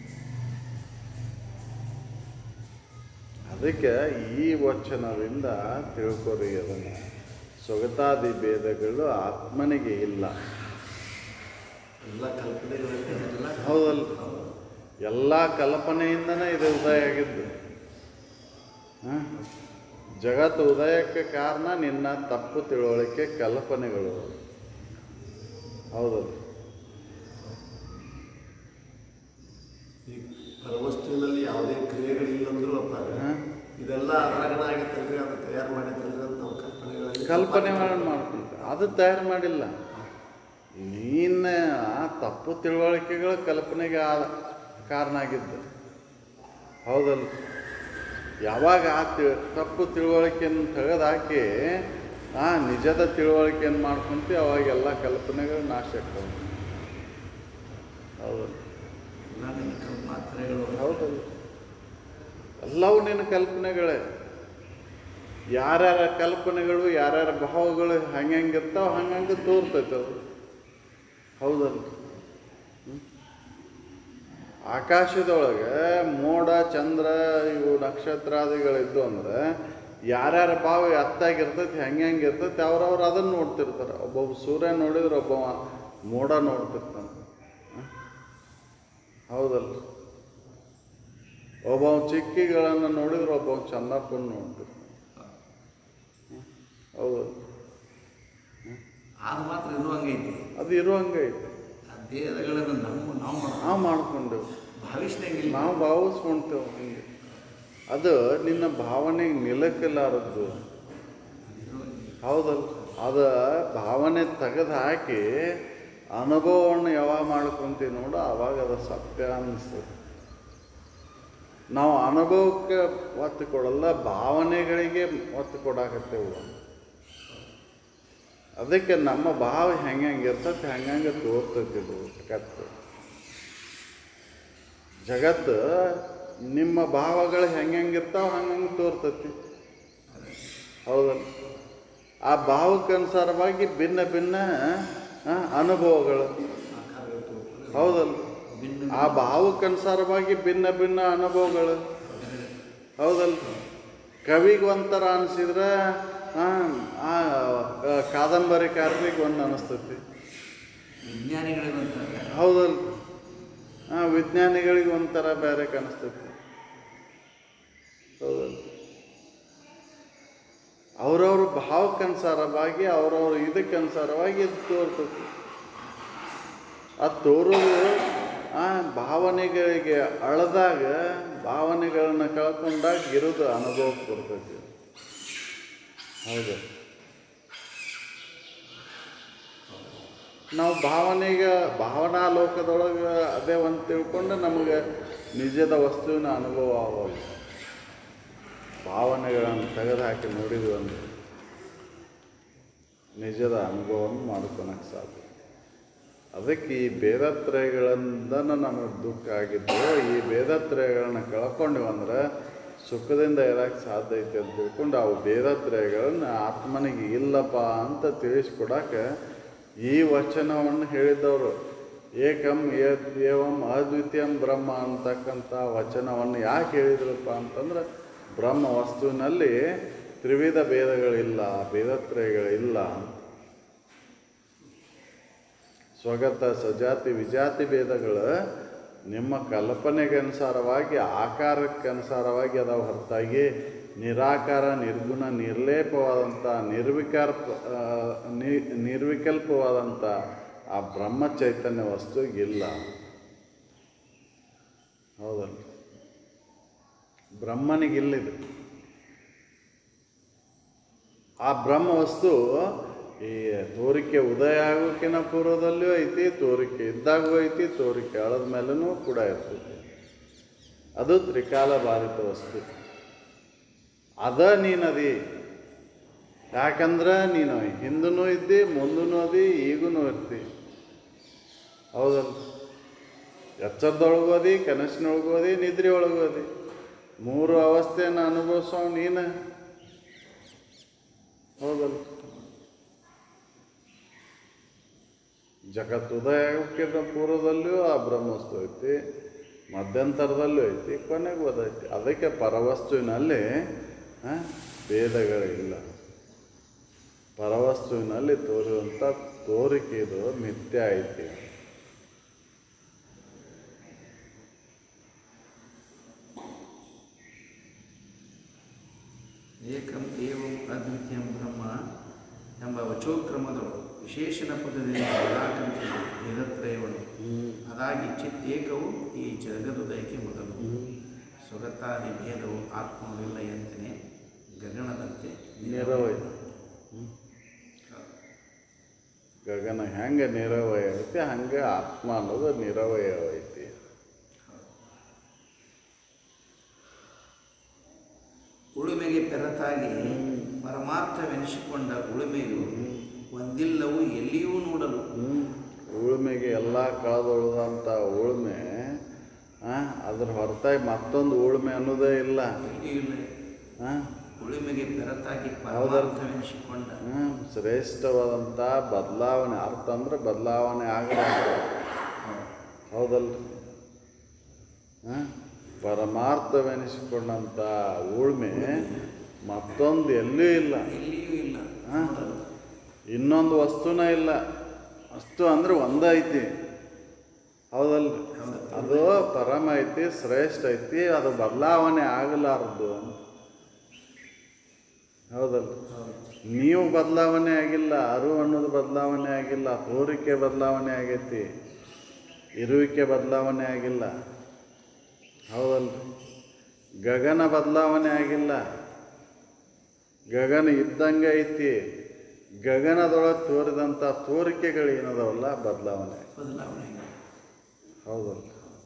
ಅದಕ್ಕೆ ಈ ವಚನದಿಂದ ತಿಳ್ಕೊರಿ ಅದನ್ನು ಸೊಗತಾದಿ ಭೇದಗಳು ಆತ್ಮನಿಗೆ ಇಲ್ಲ ಎಲ್ಲ ಕಲ್ಪನೆಗಳಿಗೆ ಎಲ್ಲ ಹೌದಲ್ಲ ಎಲ್ಲ ಕಲ್ಪನೆಯಿಂದನೇ ಇದು ಉದಯ ಆಗಿದ್ದು ಹ? ಜಗತ್ತು ಉದಯಕ್ಕೆ ಕಾರಣ ನಿನ್ನ ತಪ್ಪು ತಿಳುವಳಿಕೆ ಕಲ್ಪನೆಗಳು ಹೌದಲ್ಲ ಈ ಪರವಸ್ತುವಿನಲ್ಲಿ ಯಾವುದೇ ಕ್ರಿಯೆಗಳಿಲ್ಲಂದ್ರೂ ಅಪ್ಪಾಗ ಹ? ಇದೆಲ್ಲ ಅದ್ರಾಗನ ಆಗಿತ್ತಲ್ರಿ ಅದು ತಯಾರು ಮಾಡಿತ್ತಲ್ರಿ ಅಂತ ನಾವು ಕಲ್ಪನೆಗಳಲ್ಲಿ ಕಲ್ಪನೆ ಮಾಡಿ ಮಾಡ್ಕೊಂತ ಅದು ತಯಾರು ಮಾಡಿಲ್ಲ ನೀನ ಆ ತಪ್ಪು ತಿಳುವಳಿಕೆಗಳ ಕಲ್ಪನೆಗೆ ಆ ಕಾರಣ ಆಗಿದ್ದು ಹೌದಲ್ಲ ಯಾವಾಗ ಆ ತಿ ತಪ್ಪು ತಿಳುವಳಿಕೆಯನ್ನು ತೆಗೆದಾಕಿ ಆ ನಿಜದ ತಿಳುವಳಿಕೆಯನ್ನು ಮಾಡ್ಕೊಂತಿ ಅವಾಗೆಲ್ಲ ಕಲ್ಪನೆಗಳು ನಾಶ ಆಗ್ತವೆ ಹೌದಲ್ಲ ಎಲ್ಲ ನಿನ್ನ ಕಲ್- ಮಾತ್ರೆಗಳು ಹೌದಲ್ಲ ಎಲ್ಲವೂ ನಿನ್ನ ಕಲ್ಪನೆಗಳೇ ಯಾರ್ಯಾರ ಕಲ್ಪನೆಗಳು ಯಾರ್ಯಾರ ಭಾವಗಳು ಹಂಗಿರ್ತಾವ ಹಂಗಂಗೆ ತೋರ್ತೈತೆ ಅದು ಹೌದಲ್ಲ ಹ್ಮ್? ಆಕಾಶದೊಳಗೆ ಮೋಡ ಚಂದ್ರ ಇವು ನಕ್ಷತ್ರಾದಿಗಳಿದ್ದು ಅಂದ್ರೆ ಯಾರ್ಯಾರ ಭಾವ ಎತ್ತಾಗಿರ್ತೈತಿ ಹೆಂಗೆ ಹೆಂಗೆ ಇರ್ತೈತಿ ಅವ್ರವ್ರು ಅದನ್ನು ನೋಡ್ತಿರ್ತಾರೆ ಒಬ್ಬೊಬ್ಬ ಸೂರ್ಯ ನೋಡಿದ್ರೆ ಒಬ್ಬವ ಮೋಡ ನೋಡ್ತಿರ್ತಾನೆ ಹ? ಹೌದಲ್ಲ ಒಬ್ಬವ ಚಿಕ್ಕಿಗಳನ್ನು ನೋಡಿದ್ರೆ ಒಬ್ಬವ ಚಂದಪ್ಪನ ನೋಡ್ತಿರ್ತಾನೆ ಹ? ಹೌದಲ್ಲ ಅದು ಮಾತ್ರ ಇರುವಂಗೈತಿ ಅದು ಇರುವಂಗೆ ಐತೆ ಆ ದೇಹಗಳನ್ನು ನಮ್ಮ ನಾವು ಮಾಡ ನಾವು ಮಾಡ್ಕೊಂಡೆವು ಭವಿಷ್ಯನಾಗಿಲ್ಲ ನಾವು ಭಾವಿಸ್ಕೊಂತೇವೆ ಹಂಗೆ ಅದು ನಿನ್ನ ಭಾವನೆಗೆ ನಿಲಕಲಾರದ್ದು ಹೌದಲ್ಲ ಅದ ಭಾವನೆ ತೆಗೆದು ಹಾಕಿ ಅನುಭವವನ್ನು ಯಾವಾಗ ಮಾಡ್ಕೊಂತೀವಿ ನೋಡು ಆವಾಗ ಅದು ಸತ್ಯ ಅನ್ನಿಸ್ತದೆ ನಾವು ಅನುಭವಕ್ಕೆ ಒತ್ತು ಕೊಡಲ್ಲ ಭಾವನೆಗಳಿಗೆ ಒತ್ತು ಕೊಡಾಕತ್ತೇವು ಅದಕ್ಕೆ ನಮ್ಮ ಭಾವ ಹೆಂಗೆ ಹೆಂಗೆ ಇರ್ತೈತೆ ಹಂಗಂಗೆ ತೋರ್ತೈತಿ ಇದು ಜಗತ್ತು ಜಗತ್ತು ನಿಮ್ಮ ಭಾವಗಳು ಹೆಂಗೆ ಹೆಂಗಿರ್ತಾವ ಹಂಗಂಗೆ ತೋರ್ತೈತಿ ಹೌದಲ್ಲ ಆ ಭಾವಕ್ಕೆ ಅನುಸಾರವಾಗಿ ಭಿನ್ನ ಭಿನ್ನ ಆ, ಅನುಭವಗಳು ಹೌದಲ್ಲ ಆ ಭಾವಕ್ಕೆ ಅನುಸಾರವಾಗಿ ಭಿನ್ನ ಭಿನ್ನ ಅನುಭವಗಳು ಹೌದಲ್ಲ ಕವಿಗೆ ಒಂಥರ ಅನಿಸಿದ್ರೆ ಆ ಆ, ಕಾದಂಬರಿಕಾರರಿಗೆ ಒಂದು ಅನಿಸ್ತೈತಿ ವಿಜ್ಞಾನಿಗಳಿಗಂತ ಹೌದಲ್ಲ ಹಾಂ ವಿಜ್ಞಾನಿಗಳಿಗೆ ಒಂಥರ ಬೇರೆ ಕಾಣಿಸ್ತೈತಿ ಹೌದಲ್ಲ ಅವ್ರವ್ರ ಭಾವಕ್ಕನುಸಾರವಾಗಿ ಅವ್ರವ್ರ ಇದಕ್ಕನುಸಾರವಾಗಿ ಇದು ತೋರ್ತೈತಿ ಅದು ತೋರೋದು ಆ ಭಾವನೆಗಳಿಗೆ ಅಳದಾಗ ಭಾವನೆಗಳನ್ನ ಕಳ್ಕೊಂಡಾಗ ಇರೋದು ಅನುಭವಕ್ಕೆ ಬರ್ತೈತಿ ಹೌದು ನಾವು ಭಾವನೆಗೆ ಭಾವನಾ ಲೋಕದೊಳಗೆ ಅದೇ ಒಂದು ತಿಳ್ಕೊಂಡು ನಮಗೆ ನಿಜದ ವಸ್ತುವಿನ ಅನುಭವ ಆಗೋಲ್ಲ ಭಾವನೆಗಳನ್ನು ತೆಗೆದುಹಾಕಿ ನೋಡಿದ್ವಿ ಅಂದ್ರೆ ನಿಜದ ಅನುಭವವನ್ನು ಮಾಡ್ಕೊಳಕ್ಕೆ ಸಾಧ್ಯ ಅದಕ್ಕೆ ಈ ಭೇದತ್ರಯಗಳಿಂದ ನಮಗೆ ದುಃಖ ಆಗಿದ್ದು ಈ ಭೇದತ್ರಯಗಳನ್ನ ಕಳ್ಕೊಂಡಿವಂದ್ರೆ ಸುಖದಿಂದ ಇರೋಕ್ಕೆ ಸಾಧ್ಯ ಐತೆ ಅಂತ ತಿಳ್ಕೊಂಡು ಅವು ಭೇದತ್ರಯಗಳನ್ನ ಆತ್ಮನಿಗೆ ಇಲ್ಲಪ್ಪ ಅಂತ ತಿಳಿಸ್ಕೊಡಕ್ಕೆ ಈ ವಚನವನ್ನು ಹೇಳಿದವರು ಏಕಂ ಏತ್ ಏವಂ ಅದ್ವಿತೀಯಂ ಬ್ರಹ್ಮ ಅಂತಕ್ಕಂಥ ವಚನವನ್ನು ಯಾಕೆ ಹೇಳಿದ್ರಪ್ಪ ಅಂತಂದ್ರೆ ಬ್ರಹ್ಮ ವಸ್ತುವಿನಲ್ಲಿ ತ್ರಿವಿಧ ಭೇದಗಳಿಲ್ಲ ಭೇದತ್ರಯಗಳಿಲ್ಲ ಸ್ವಗತ ಸಜಾತಿ ವಿಜಾತಿ ಭೇದಗಳು ನಿಮ್ಮ ಕಲ್ಪನೆಗೆ ಅನುಸಾರವಾಗಿ ಆಕಾರಕ್ಕೆ ಅನುಸಾರವಾಗಿ ಅದಾವ ಹೊರತಾಗಿ ನಿರಾಕಾರ ನಿರ್ಗುಣ ನಿರ್ಲೇಪವಾದಂಥ ನಿರ್ವಿಕಾರ ನಿ ನಿರ್ವಿಕಲ್ಪವಾದಂಥ ಆ ಬ್ರಹ್ಮ ಚೈತನ್ಯ ವಸ್ತುಗಿಲ್ಲ ಹೌದಲ್ಲ ಬ್ರಹ್ಮನಿಗಿಲ್ಲಿದೆ ಆ ಬ್ರಹ್ಮ ವಸ್ತು ಈ ತೋರಿಕೆ ಉದಯ ಆಗೋಕ್ಕಿಂತ ಪೂರ್ವದಲ್ಲಿಯೂ ಐತಿ ತೋರಿಕೆ ಇದ್ದಾಗೂ ಐತಿ ತೋರಿಕೆ ಅಳದ ಮೇಲೂ ಕೂಡ ಇರ್ತೈತಿ ಅದು ತ್ರಿಕಾಲ ಬಾಧಿತ ವಸ್ತು ಅದ ನೀನದಿ ಯಾಕಂದ್ರೆ ನೀನು ಹಿಂದೂ ಇದ್ದಿ ಮುಂದೂ ಅದಿ ಈಗೂ ಇರ್ತಿ ಹೌದಲ್ಲ ಎಚ್ಚರದೊಳಗೂ ಅದಿ ಕನಸಿನೊಳಗೂ ಅದಿ ನಿದ್ರೆ ಒಳಗೂ ಅದಿ ಮೂರು ಅವಸ್ಥೆಯನ್ನು ಅನುಭವಿಸೋ ನೀನು ಹೌದಲ್ಲ ಜಗತ್ತು ಉದಯ ಆಗೋಕ್ಕಿಂತ ಪೂರ್ವದಲ್ಲಿಯೂ ಆ ಬ್ರಹ್ಮವಸ್ತು ಐತಿ ಮಧ್ಯಂತರದಲ್ಲೂ ಐತಿ ಕೊನೆಗೂ ಅದೈತಿ ಅದಕ್ಕೆ ಪರವಸ್ತುವಿನಲ್ಲಿ ಆ, ಭೇದಗಳಿಲ್ಲ ಪರವಸ್ತುವಿನಲ್ಲಿ ತೋರುವಂಥ ತೋರಿಕೆ ಇದು ಮಿಥ್ಯ ಐತಿ ಏಕಂ ಏವಂ ಅದ್ವಿತೀಯಂ ಬ್ರಹ್ಮ ಎಂಬ ವಚೋಕ್ರಮದಳು ವಿಶೇಷಣ ಪದದಿಂದ ನಿರಾಕರಿಸಿದ ಭೇದತ್ರಯವನ್ನು ಅದಾಗಿ ಚಿತ್ ಏಕವು ಈ ಜಗದುದಯಕ್ಕೆ ಮೊದಲು ಸ್ವಗತಾದಿ ಭೇದವು ಆತ್ಮವಿಲ್ಲ ಎಂತನೇ ಗಗನದಂತೆ ನಿರವಯ ಗಗನ ಹೆಂಗೆ ನಿರವಯ ಐತಿ ಹಂಗೆ ಆತ್ಮ ಅನ್ನೋದು ನಿರವಯ ಐತಿ ಉಳುಮೆಗೆ ಪೆರತಾಗಿ ಪರಮಾರ್ಥವೆನಿಸಿಕೊಂಡ ಉಳುಮೆಯು ಒಂದಿಲ್ಲವೂ ಎಲ್ಲಿಯೂ ನೋಡಲು ಹ್ಮ್. ಉಳುಮೆಗೆ ಎಲ್ಲ ಕಳೆದೊಳ್ದಂಥ ಉಳುಮೆ ಹಾಂ ಅದ್ರ ಹೊರತಾಗಿ ಮತ್ತೊಂದು ಉಳುಮೆ ಅನ್ನೋದೇ ಇಲ್ಲ ಎಲ್ಲಿಯೂ ಇಲ್ಲ ಹಾಂ ಉಳುಮೆಗೆ ಬೆರತಾಗಿ ಹೌದಲ್ಲ? ಪರಮಾರ್ಥವೆನಿಸಿಕೊಂಡ ಹ್ಮ್, ಶ್ರೇಷ್ಠವಾದಂಥ ಬದಲಾವಣೆ ಅರ್ಥ ಅಂದ್ರೆ ಬದಲಾವಣೆ ಆಗಲಾರ್ದು ಹೌದಲ್ರಿ ಹಾಂ ಪರಮಾರ್ಥವೆನಿಸಿಕೊಂಡಂಥ ಉಳ್ಮೆ ಮತ್ತೊಂದು ಎಲ್ಲೂ ಇಲ್ಲ ಎಲ್ಲಿಯೂ ಇಲ್ಲ ಹಾ? ನೋಡಲು. ಇನ್ನೊಂದು ವಸ್ತುನ ಇಲ್ಲ ವಸ್ತು ಅಂದ್ರೆ ಒಂದೇ ಐತಿ ಹೌದಲ್ರಿ ಅದು ಪರಮ ಐತಿ ಶ್ರೇಷ್ಠ ಐತಿ ಅದು ಬದಲಾವಣೆ ಆಗಲಾರದು ಹೌದಲ್ರಿ ನೀವು ಬದಲಾವಣೆ ಆಗಿಲ್ಲ ಅರು ಅನ್ನೋದು ಬದಲಾವಣೆ ಆಗಿಲ್ಲ ತೋರಿಕೆ ಬದಲಾವಣೆ ಆಗೈತಿ ಇರುವಿಕೆ ಬದಲಾವಣೆ ಆಗಿಲ್ಲ ಹೌದಲ್ರಿ ಗಗನ ಬದಲಾವಣೆ ಆಗಿಲ್ಲ ಗಗನ ಇದ್ದಂಗೆ ಐತಿ ಗಗನದೊಳಗೆ ತೋರಿದಂಥ ತೋರಿಕೆಗಳು ಏನದಾವಲ್ಲ ಬದಲಾವಣೆ ಬದಲಾವಣೆ ಆಗಿದೆ. ಹೌದಲ್ಲ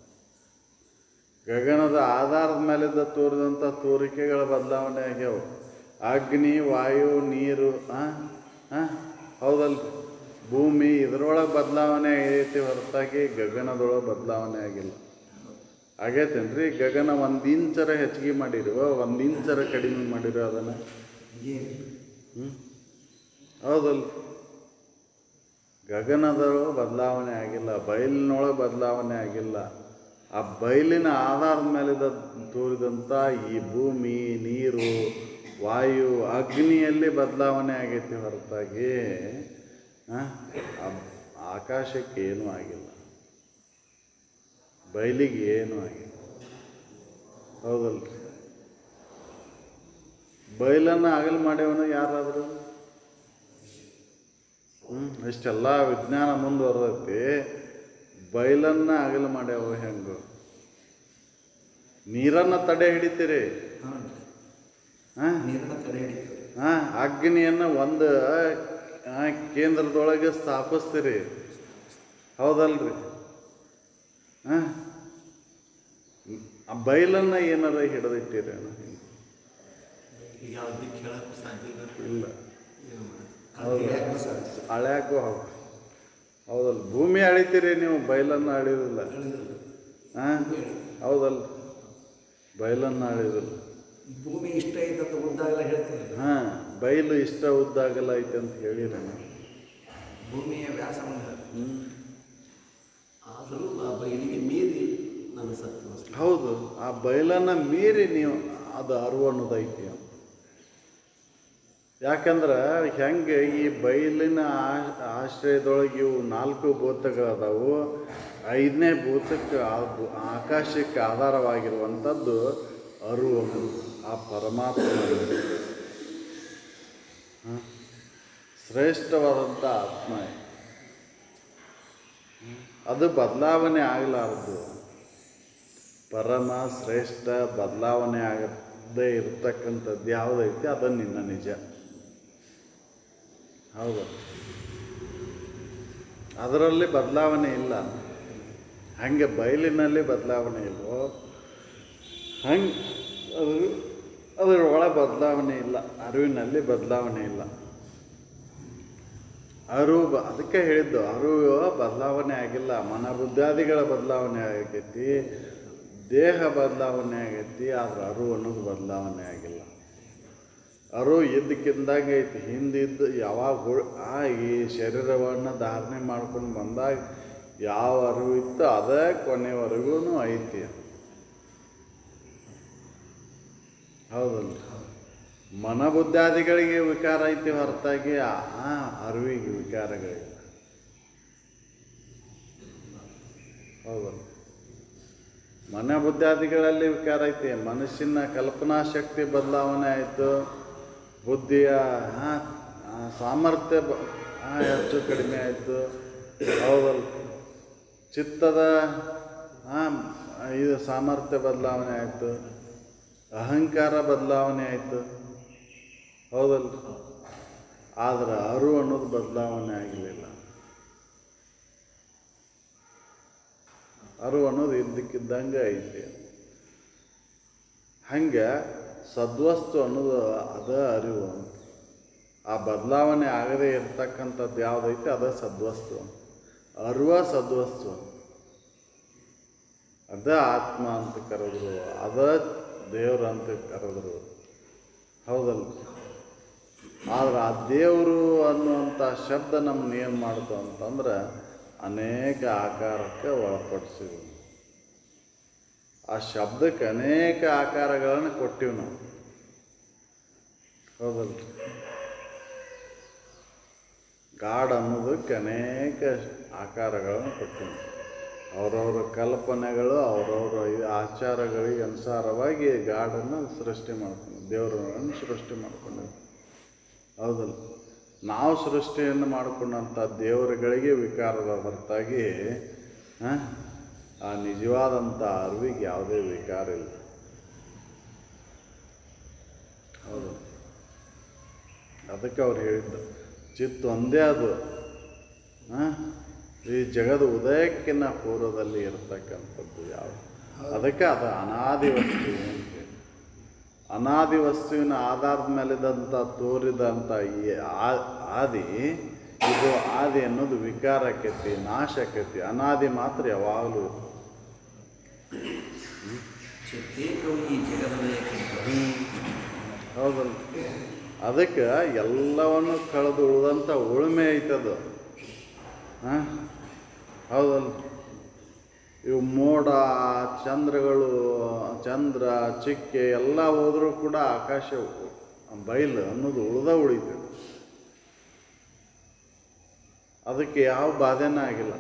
ಗಗನದ ಆಧಾರದ ಮೇಲಿದ್ದ ತೋರಿದಂಥ ತೋರಿಕೆಗಳ ಬದಲಾವಣೆ ಆಗ್ಯಾವ ಅಗ್ನಿ ವಾಯು ನೀರು ಆ ಆ? ಹೌದಲ್ರಿ ಭೂಮಿ ಇದ್ರೊಳಗೆ ಬದಲಾವಣೆ ಆಗೈತಿ ಹೊರತಾಗಿ ಗಗನದೊಳಗೆ ಬದಲಾವಣೆ ಆಗಿಲ್ಲ ಆಗೈತೇನ್ರಿ ಗಗನ ಒಂದು ಇಂಚರ ಹೆಚ್ಚಿಗೆ ಮಾಡಿರುವ ಒಂದು ಇಂಚರ ಕಡಿಮೆ ಮಾಡಿರೋ ಅದನ್ನು ಏನು? ಹ್ಞೂ ಹೌದಲ್ಲ ಗಗನದೊಳಗೆ ಬದಲಾವಣೆ ಆಗಿಲ್ಲ ಬಯಲಿನೊಳಗೆ ಬದಲಾವಣೆ ಆಗಿಲ್ಲ ಆ ಬಯಲಿನ ಆಧಾರದ ಮೇಲಿದ ತೋರಿದಂಥ ಈ ಭೂಮಿ ನೀರು ವಾಯು ಅಗ್ನಿಯಲ್ಲಿ ಬದಲಾವಣೆ ಆಗೈತಿ ಹೊರತಾಗಿ ಆ, ಆ ಆಕಾಶಕ್ಕೆ ಏನೂ ಆಗಿಲ್ಲ ಬಯಲಿಗೆ ಏನೂ ಆಗಿಲ್ಲ ಹೌದಲ್ರಿ ಬಯಲನ್ನು ಅಗಲು ಮಾಡ್ಯವನು ಯಾರಾದರೂ ಹ್ಞೂ ಇಷ್ಟೆಲ್ಲ ವಿಜ್ಞಾನ ಮುಂದುವರೆದೈತಿ ಬಯಲನ್ನು ಅಗಲು ಮಾಡ್ಯಾವ ಹೆಂಗು ನೀರನ್ನು ತಡೆ ಹಿಡಿತೀರಿ ಹೌದು. ಹಾಂ ನೀರನ್ನ ತಡೆ ಹಿಡಿತೀವಿ ಹಾಂ ಅಗ್ನಿಯನ್ನು ಒಂದು ಆ, ಕೇಂದ್ರದೊಳಗೆ ಸ್ಥಾಪಿಸ್ತೀರಿ ಹೌದಲ್ರಿ ಹಾಂ ಆ ಬಯಲನ್ನು ಏನಾರ ಹಿಡಿದಿಟ್ಟಿರಿ ಈಗ ಯಾವ್ದು ಕೇಳಕ್ಕೂ ಸಾಧ್ಯ ಇಲ್ಲ ಇಲ್ಲ ಏನು ಮಾಡೋದು? ಹೌದು. ಯಾಕೆ ಸಾಧ್ಯ? ಅಳ್ಯಾಕೂ ಹೌದು ಹೌದಲ್ಲ ಭೂಮಿ ಅಳಿತೀರಿ ನೀವು ಬಯಲನ್ನು ಅಳಿಯೋದಿಲ್ಲ ಹೇಳಿದ್ರಲ್ಲ. ಹಾಂ ಹೌದಲ್ಲ ಬಯಲನ್ನು ಅಳಿಯೋದಿಲ್ಲ ಭೂಮಿ ಇಷ್ಟ ಐತಂತ ಉದ್ದಾಗಲ ಹೇಳ್ತೀರಿ ಹಾಂ ಬಯಲು ಇಷ್ಟ ಉದ್ದಾಗಲ್ಲ ಐತೆ ಅಂತ ಹೇಳಿರ ಭೂಮಿಯ ವ್ಯಾಸವನ್ನು ಹೇಳ್ತೀರಿ. ಹ್ಞೂ ಆದರೂ ಆ ಬಯಲಿಗೆ ಮೀರಿ ನನ್ನ ಸತ್ಯ ವಸ್ತು ಹೌದು ಆ ಬಯಲನ್ನು ಮೀರಿ ನೀವು ಅದು ಅರಿವು ಅನ್ನೋದು ಐತಿ ಅಂತ ಯಾಕಂದ್ರೆ ಹೆಂಗೆ ಈ ಬಯಲಿನ ಆ- ಆಶ್ರಯದೊಳಗೆ ಇವು ನಾಲ್ಕು ಭೂತಗಳದಾವು ಐದನೇ ಭೂತಕ್ಕೆ ಆ- ಭೂ- ಆಕಾಶಕ್ಕೆ ಆಧಾರವಾಗಿರುವಂಥದ್ದು ಅರಿವು ಅನ್ನೋದು ಆ ಪರಮಾತ್ಮ ಅನ್ನೋದು. ಹ? ಶ್ರೇಷ್ಠವಾದಂಥ ಆತ್ಮ ಇದು. ಅದು ಬದಲಾವಣೆ ಆಗಲಾರದು ಪರಮ ಶ್ರೇಷ್ಠ ಬದಲಾವಣೆ ಆಗದೇ ಇರತಕ್ಕಂಥದ್ದು ಯಾವುದೈತಿ ಅದು ನಿನ್ನ ನಿಜ ಹೌದು ಅದರಲ್ಲಿ ಬದಲಾವಣೆ ಇಲ್ಲ ಹಂಗೆ ಬಯಲಿನಲ್ಲಿ ಬದಲಾವಣೆ ಇಲ್ವೋ ಹಂಗೆ ಅದು ಅದರ ಒಳ ಬದಲಾವಣೆ ಇಲ್ಲ ಅರಿವಿನಲ್ಲಿ ಬದಲಾವಣೆ ಇಲ್ಲ ಅರಿವು ಬ- ಅದಕ್ಕೆ ಹೇಳಿದ್ದು ಅರಿವು ಬದಲಾವಣೆ ಆಗಿಲ್ಲ ಮನ ಬುದ್ಧಾದಿಗಳ ಬದಲಾವಣೆ ಆಗೈತಿ ದೇಹ ಬದಲಾವಣೆ ಆಗೈತಿ ಆದ್ರೆ ಅರಿವು ಅನ್ನೋದು ಬದಲಾವಣೆ ಆಗಿಲ್ಲ ಅರು ಇದ್ದಕ್ಕಿಂದಾಗ ಐತಿ ಹಿಂದಿದ್ದು ಯಾವಾಗ ಹುಳ್ ಆ ಈ ಶರೀರವನ್ನು ಧಾರಣೆ ಮಾಡ್ಕೊಂಡು ಬಂದಾಗ ಯಾವ ಅರಿವು ಇತ್ತು ಅದೇ ಕೊನೆವರೆಗೂ ಐತಿ ಹೌದಲ್ಲ ಮನಬುದ್ಧಾದಿಗಳಿಗೆ ವಿಕಾರ ಐತಿ ಹೊರತಾಗಿ ಆ ಆ ಅರಿವಿಗೆ ವಿಕಾರಗಳಿಲ್ಲ ಹೌದಲ್ಲ ಮನ ಬುದ್ಧಾದಿಗಳಲ್ಲಿ ವಿಕಾರ ಐತಿ ಮನಸ್ಸಿನ ಕಲ್ಪನಾ ಶಕ್ತಿ ಬದಲಾವಣೆ ಆಯಿತು ಬುದ್ಧಿಯ ಆ, ಆ, ಸಾಮರ್ಥ್ಯ ಬ ಆ, ಹೆಚ್ಚು ಕಡಿಮೆ ಆಯಿತು ಹೌದಲ್ಲ ಚಿತ್ತದ ಆ, ಇದು ಸಾಮರ್ಥ್ಯ ಬದಲಾವಣೆ ಆಯಿತು ಅಹಂಕಾರ ಬದಲಾವಣೆ ಆಯಿತು ಹೌದಲ್ಲ ಆದ್ರೆ ಅರು ಅನ್ನೋದು ಬದಲಾವಣೆ ಆಗಲಿಲ್ಲ ಅರು ಅನ್ನೋದು ಇದ್ದಕ್ಕಿದ್ದಂಗೆ ಐತಿ ಹಂಗೆ ಸದ್ವಸ್ತು ಅನ್ನೋದು ಅದ ಅರಿವು ಅಂತ ಆ ಬದಲಾವಣೆ ಆಗದೇ ಇರ್ತಕ್ಕಂಥದ್ದು ಯಾವುದೈತೆ ಅದ ಸದ್ವಸ್ತು ಅಂತ ಅರಿವ ಸದ್ವಸ್ತು ಅಂತ ಅದ ಆತ್ಮ ಅಂತ ಕರೆದ್ರು ಅದ ದೇವ್ರು ಅಂತ ಕರೆದ್ರು ಹೌದಲ್ಲ ಆದ್ರೆ ಆ ದೇವರು ಅನ್ನುವಂಥ ಶಬ್ದ ನಮ್ಮನ್ನ ಏನು ಮಾಡ್ತು ಅಂತಂದ್ರೆ ಅನೇಕ ಆಕಾರಕ್ಕೆ ಒಳಪಡಿಸಿದ್ವಿ ಆ ಶಬ್ದಕ್ಕೆ ಅನೇಕ ಆಕಾರಗಳನ್ನು ಕೊಟ್ಟಿವಿ ನಾವು ಹೌದಲ್ಲ ಗಾಡ್ ಅನ್ನೋದಕ್ಕೆ ಅನೇಕ ಆಕಾರಗಳನ್ನು ಕೊಟ್ಟಿವಿ ಅವರವರ ಕಲ್ಪನೆಗಳು ಅವರವರ ಇದು ಆಚಾರಗಳಿಗೆ ಅನುಸಾರವಾಗಿ ಗಾಡನ್ನು ಸೃಷ್ಟಿ ಮಾಡ್ಕೊಂಡು ದೇವರನ್ನು ಸೃಷ್ಟಿ ಮಾಡ್ಕೊಂಡು ಹೌದಲ್ಲ ನಾವು ಸೃಷ್ಟಿಯನ್ನು ಮಾಡಿಕೊಂಡಂಥ ದೇವರುಗಳಿಗೆ ವಿಕಾರದ ಹೊರತಾಗಿ ಆ, ಆ ನಿಜವಾದಂಥ ಅರಿವಿಗೆ ಯಾವುದೇ ವಿಕಾರ ಇಲ್ಲ ಹೌದು ಅದಕ್ಕೆ ಅವ್ರು ಹೇಳಿದ್ದು ಚಿತ್ತ ಒಂದೇ ಅದು ಆ? ಈ ಜಗದ ಉದಯಕ್ಕಿನ್ನ ಪೂರ್ವದಲ್ಲಿ ಇರತಕ್ಕಂಥದ್ದು ಯಾವ ಅದಕ್ಕೆ ಅದು ಅನಾದಿ ವಸ್ತು ಅಂತ ಹೇಳಿ. ಅನಾದಿ ವಸ್ತುವಿನ ಆಧಾರದ ಮೇಲಿದಂಥ ತೋರಿದಂಥ ಈ ಆ- ಆದಿ ಇದು ಆದಿ ಅನ್ನೋದು ವಿಕಾರಕ್ಕೈತಿ ನಾಶಕ್ಕೈತಿ ಅನಾದಿ ಮಾತ್ರ ಯಾವಾಗಲೂ ಚಿತ್ತೇಕವು ಈ ಜಗದಲಯಕ್ಕಿಂತ ಹೌದಲ್ಲ ಅದಕ್ಕೆ ಎಲ್ಲವನ್ನು ಕಳೆದು ಉಳಿದಂಥ ಉಳುಮೆ ಐತದು ಹಾಂ ಹೌದಲ್ಲ ಇವು ಮೋಡ ಚಂದ್ರಗಳು ಚಂದ್ರ ಚಿಕ್ಕೆ ಎಲ್ಲ ಹೋದರೂ ಕೂಡ ಆಕಾಶ ಬಯಲು ಅನ್ನೋದು ಉಳ್ದ ಉಳಿತದೆ ಅದಕ್ಕೆ ಯಾವ ಬಾಧೆನೇ ಆಗಿಲ್ಲ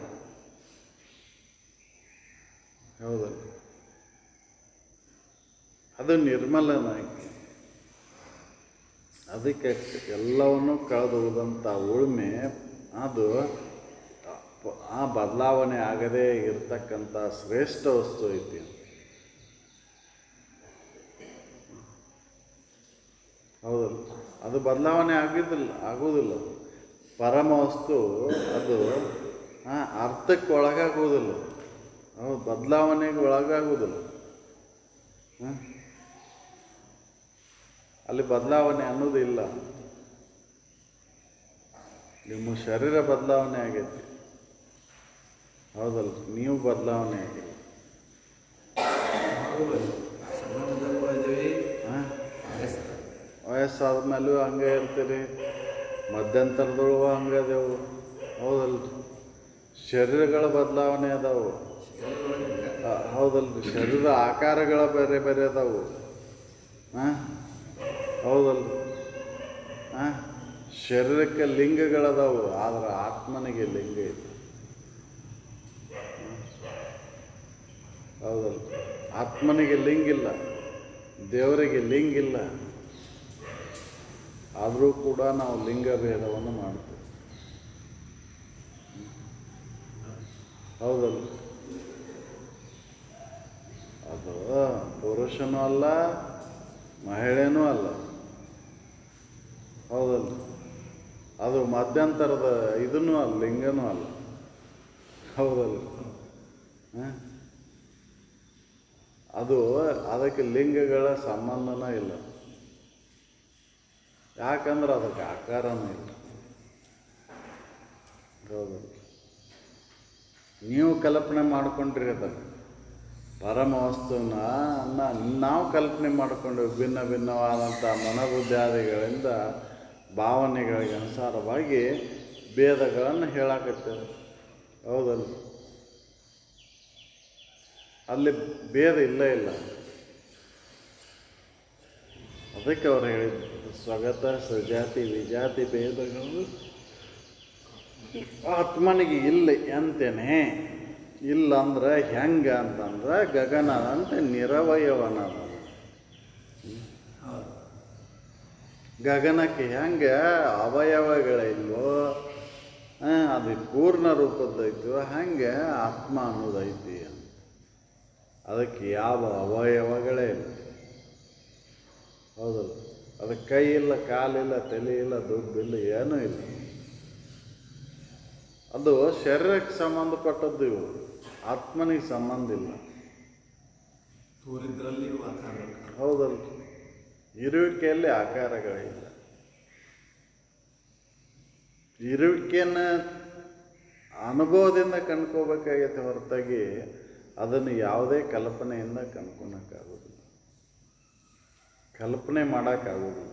ಹೌದಲ್ಲ ಅದು ನಿರ್ಮಲನಾಗಿ ಅದಕ್ಕೆ ಎಲ್ಲವನ್ನು ಕಳೆದು ಉಳಿದಂಥ ಉಳುಮೆ ಅದು ಆ ಬದಲಾವಣೆ ಆಗದೇ ಇರತಕ್ಕಂಥ ಶ್ರೇಷ್ಠ ವಸ್ತು ಐತಿ ಹೌದಲ್ಲ ಅದು ಬದಲಾವಣೆ ಆಗಿದ್ದಿಲ್ಲ ಆಗೋದಿಲ್ಲ ಪರಮ ವಸ್ತು ಅದು ಆ, ಅರ್ಥಕ್ಕೆ ಒಳಗಾಗುವುದಿಲ್ಲ ಹೌದು ಬದಲಾವಣೆಗೆ ಒಳಗಾಗುವುದಿಲ್ಲ ಹಾಂ ಅಲ್ಲಿ ಬದಲಾವಣೆ ಅನ್ನೋದು ಇಲ್ಲ ನಿಮ್ಮ ಶರೀರ ಬದಲಾವಣೆ ಆಗೈತಿ ಹೌದಲ್ಲ ನೀವು ಬದಲಾವಣೆ ಆಗಿ ಸಮಾಜದಲ್ಲೂ ಇದ್ದೀವಿ ಹಾಂ ವಯಸ್ಸು ವಯಸ್ಸಾದ ಮೇಲೂ ಹಂಗೆ ಇರ್ತೀರಿ ಮಧ್ಯಂತರದೊಳಗೂ ಹಂಗೆ ಅದೇವು ಹೌದಲ್ರಿ ಶರೀರಗಳ ಬದಲಾವಣೆ ಅದಾವು ಆ, ಹೌದಲ್ರಿ ಶರೀರ ಆಕಾರಗಳ ಬೇರೆ ಬೇರೆ ಅದಾವು ಹಾಂ ಹೌದಲ್ರಿ ಹಾಂ ಶರೀರಕ್ಕೆ ಲಿಂಗಗಳದಾವು ಆದ್ರೆ ಆತ್ಮನಿಗೆ ಲಿಂಗ ಇಲ್ಲ ಹೌದಲ್ಲ ಆತ್ಮನಿಗೆ ಲಿಂಗ ಇಲ್ಲ ದೇವರಿಗೆ ಲಿಂಗ ಇಲ್ಲ ಆದರೂ ಕೂಡ ನಾವು ಲಿಂಗ ಭೇದವನ್ನು ಮಾಡ್ತೀವಿ ಹೌದಲ್ಲ ಅದು ಪುರುಷನೂ ಅಲ್ಲ ಮಹಿಳೆನೂ ಅಲ್ಲ ಹೌದಲ್ಲ ಅದು ಮಧ್ಯಂತರದ ಇದನ್ನೂ ಅಲ್ಲ ಲಿಂಗನೂ ಅಲ್ಲ ಹೌದಲ್ಲ ಹಾಂ ಅದು ಅದಕ್ಕೆ ಲಿಂಗಗಳ ಸಂಬಂಧನೇ ಇಲ್ಲ ಯಾಕಂದ್ರೆ ಅದಕ್ಕೆ ಆಕಾರನೂ ಇಲ್ಲ ಹೌದಲ್ಲ ನೀವು ಕಲ್ಪನೆ ಮಾಡ್ಕೊಂಡ್ರಿ ಅದನ್ನು ಪರಮ ವಸ್ತುವನ್ನ ನ- ನಾವು ಕಲ್ಪನೆ ಮಾಡಿಕೊಂಡು ಭಿನ್ನ ಭಿನ್ನವಾದಂಥ ಮನೋಬುದ್ಧಾದಿಗಳಿಂದ ಭಾವನೆಗಳಿಗೆ ಅನುಸಾರವಾಗಿ ಭೇದಗಳನ್ನು ಹೇಳಾಕತ್ತೇವೆ ಹೌದಲ್ಲ ಅಲ್ಲಿ ಭೇದ ಇಲ್ಲೇ ಇಲ್ಲ ಅದಕ್ಕೆ ಅವ್ರು ಹೇಳಿದ್ರು ಸ್ವಗತ ಸಜಾತಿ ವಿಜಾತಿ ಭೇದಗಳು ಆತ್ಮನಿಗೆ ಇಲ್ಲ ಅಂತೇನೆ ಇಲ್ಲ ಅಂದ್ರೆ ಹೆಂಗ ಅಂತಂದ್ರೆ ಗಗನ ಅಂತ ನಿರವಯವನ ಹೌದು ಗಗನಕ್ಕೆ ಹೆಂಗೆ ಅವಯವಗಳಿಲ್ವೋ ಆ, ಅದು ಪೂರ್ಣ ರೂಪದ್ದೈತೋ ಹಂಗೆ ಆತ್ಮ ಅನ್ನೋದೈತಿ ಅದಕ್ಕೆ ಯಾವ ಅವಯವಗಳೇ ಇಲ್ಲ ಹೌದಲ್ಲ ಅದಕ್ಕೆ ಕೈ ಇಲ್ಲ ಕಾಲಿಲ್ಲ ತಲೆ ಇಲ್ಲ ದುಡ್ಡಿಲ್ಲ ಏನೂ ಇಲ್ಲ ಅದು ಶರೀರಕ್ಕೆ ಸಂಬಂಧಪಟ್ಟದ್ದು ಇವು ಆತ್ಮನಿಗೆ ಸಂಬಂಧ ಇಲ್ಲ ತೋರಿದ್ರಲ್ಲಿ ಆಕಾರ ಹೌದಲ್ಲ ಇರುವಿಕೆಯಲ್ಲಿ ಆಕಾರಗಳಿಲ್ಲ ಇರುವಿಕೆಯನ್ನು ಅನುಭವದಿಂದ ಕಂಡ್ಕೋಬೇಕಾಗೈತೆ ಹೊರತಾಗಿ ಅದನ್ನು ಯಾವುದೇ ಕಲ್ಪನೆಯಿಂದ ಕನ್ಕೊಳಕ್ಕಾಗೋದಿಲ್ಲ ಕಲ್ಪನೆ ಮಾಡೋಕ್ಕಾಗೋದಿಲ್ಲ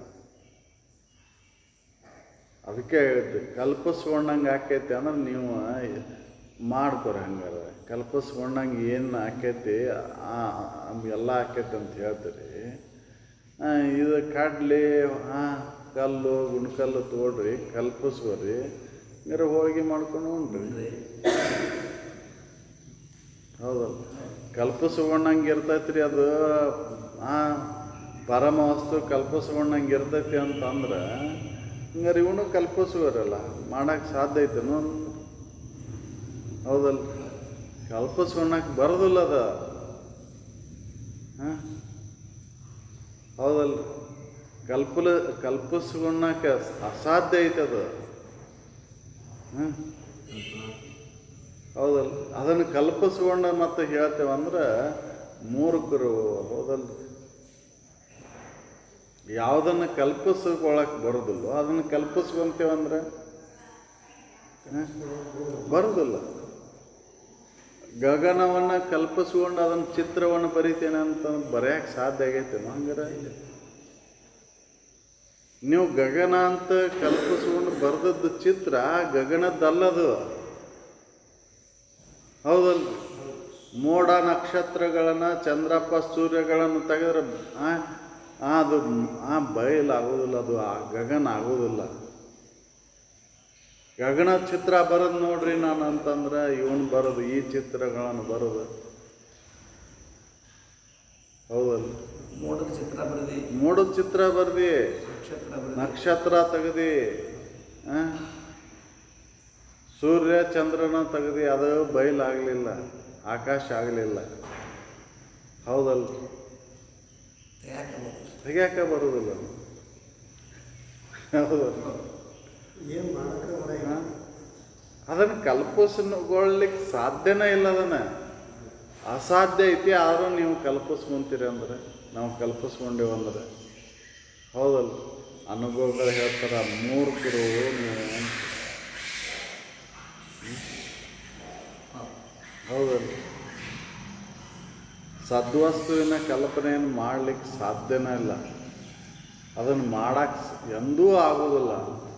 ಅದಕ್ಕೆ ಹೇಳಿದ್ದೆ ಕಲ್ಪಿಸ್ಕೊಂಡಂಗೆ ಆಕೈತಿ ಅಂದ್ರೆ ನೀವು ಮಾಡ್ಕೊರಿ ಹಂಗಾರೆ ಕಲ್ಪಿಸ್ಕೊಂಡಂಗೆ ಏನು ಆಕೈತಿ ಆ- ಆ- ಎಲ್ಲ ಆಕೈತಿ ಅಂತ ಹೇಳ್ತೀರಿ ಆ, ಇದು ಕಡ್ಲಿ ಹಾಂ ಕಲ್ಲು ಗುಣಕಲ್ಲು ತೊಗೊಳ್ರಿ ಕಲ್ಪಿಸ್ಕೊರಿ ಹಂಗಾರೆ ಹೋಳಿಗೆ ಮಾಡ್ಕೊಂಡು ಉಣ್ರಿ ಅಂದರೆ ಹೌದಲ್ಲ ಕಲ್ಪಿಸ್ಕೊಂಡಂಗೆ ಇರ್ತೈತಿ ರೀ ಅದು ಆ ಪರಮ ವಸ್ತು ಕಲ್ಪಿಸ್ಕೊಂಡಂಗೆ ಇರ್ತೈತಿ ಅಂತಂದ್ರೆ ಹಂಗಾರೆ ಇವನು ಕಲ್ಪಿಸುವರಲ್ಲ ಮಾಡಕ್ಕೆ ಸಾಧ್ಯ ಐತೇನು ಹೌದಲ್ಲ ಕಲ್ಪಿಸ್ಕೊಂಡಕ್ಕೆ ಬರೋದಿಲ್ಲ ಅದ ಹಾಂ ಹೌದಲ್ಲ ಕಲ್ಪಲ ಕಲ್ಪಿಸ್ಕೊಂಡಕ್ಕೆ ಅಸಾಧ್ಯ ಐತೆ ಅದು ಹಾಂ ಹೌದಲ್ಲ ಅದನ್ನು ಕಲ್ಪಿಸ್ಕೊಂಡು ಮತ್ತೆ ಹೇಳ್ತೇವೆ ಅಂದ್ರೆ ಮೂರ್ಖರು ಹೌದಲ್ಲ ಯಾವುದನ್ನು ಕಲ್ಪಿಸ್ಕೊಳಕ್ಕೆ ಬರೋದಿಲ್ಲ ಅದನ್ನು ಕಲ್ಪಿಸ್ಕೊಂತೇವಂದ್ರೆ ಬರೋದಿಲ್ಲ ಗಗನವನ್ನು ಕಲ್ಪಿಸ್ಕೊಂಡು ಅದನ್ನು ಚಿತ್ರವನ್ನು ಬರಿತೇನೆ ಅಂತ ಬರೆಯಕ್ಕೆ ಸಾಧ್ಯ ಆಗೈತೆ ಹಂಗಾರೆ ನೀವು ಗಗನ ಅಂತ ಕಲ್ಪಿಸ್ಕೊಂಡು ಬರೆದದ್ದು ಚಿತ್ರ ಗಗನದ್ದಲ್ಲದು ಹೌದಲ್ಲ ಮೋಡ ನಕ್ಷತ್ರಗಳನ್ನು ಚಂದ್ರಪ್ಪ ಸೂರ್ಯಗಳನ್ನು ತೆಗೆದ್ರೆ ಆ, ಆ, ಅದು ಆ ಬಯಲಾಗೋದಿಲ್ಲ ಅದು ಆ ಗಗನ ಆಗೋದಿಲ್ಲ ಗಗನ ಚಿತ್ರ ಬರೋದು ನೋಡ್ರಿ ನಾನು ಅಂತಂದ್ರೆ ಇವನು ಬರೋದು ಈ ಚಿತ್ರಗಳನ್ನು ಬರೋದು ಹೌದಲ್ಲ ಮೋಡದ ಚಿತ್ರ ಬರೆದಿ ಮೋಡದ ಚಿತ್ರ ಬರ್ದಿ ನಕ್ಷತ್ರ ಬರೆದಿ ನಕ್ಷತ್ರ ತೆಗ್ದಿ ಆ? ಸೂರ್ಯ ಚಂದ್ರನ ತೆಗ್ದಿ ಅದು ಬಯಲಾಗಲಿಲ್ಲ ಆಕಾಶ ಆಗಲಿಲ್ಲ ಹೌದಲ್ಲ ಯಾಕೆ ತೆಗ್ಯಾಕ ಬರೋದಿಲ್ಲ ಹೌದಲ್ಲ ಏನು ಮಾಡಕ್ಕೆ ಹೊರ ಆ? ಅದನ್ನು ಕಲ್ಪಿಸ್ಕೊಳ್ಳಿಕ್ಕೆ ಸಾಧ್ಯನೇ ಇಲ್ಲ ಅದನ್ನು ಅಸಾಧ್ಯ ಐತಿ ಆದರೂ ನೀವು ಕಲ್ಪಿಸ್ಕೊಂತೀರಿ ಅಂದ್ರೆ ನಾವು ಕಲ್ಪಿಸ್ಕೊಂಡೇವು ಅಂದ್ರೆ ಹೌದಲ್ಲ ಅನುಭವಗಳು ಹೇಳ್ತಾರ ಮೂರ್ಖರು ನೀವು ಹೌದಲ್ಲ ಸದ್ವಸ್ತುವಿನ ಕಲ್ಪನೆಯನ್ನು ಮಾಡಲಿಕ್ಕೆ ಸಾಧ್ಯನೇ ಇಲ್ಲ ಅದನ್ನು ಮಾಡಕ್ಕೆ ಎಂದೂ ಆಗೋದಿಲ್ಲ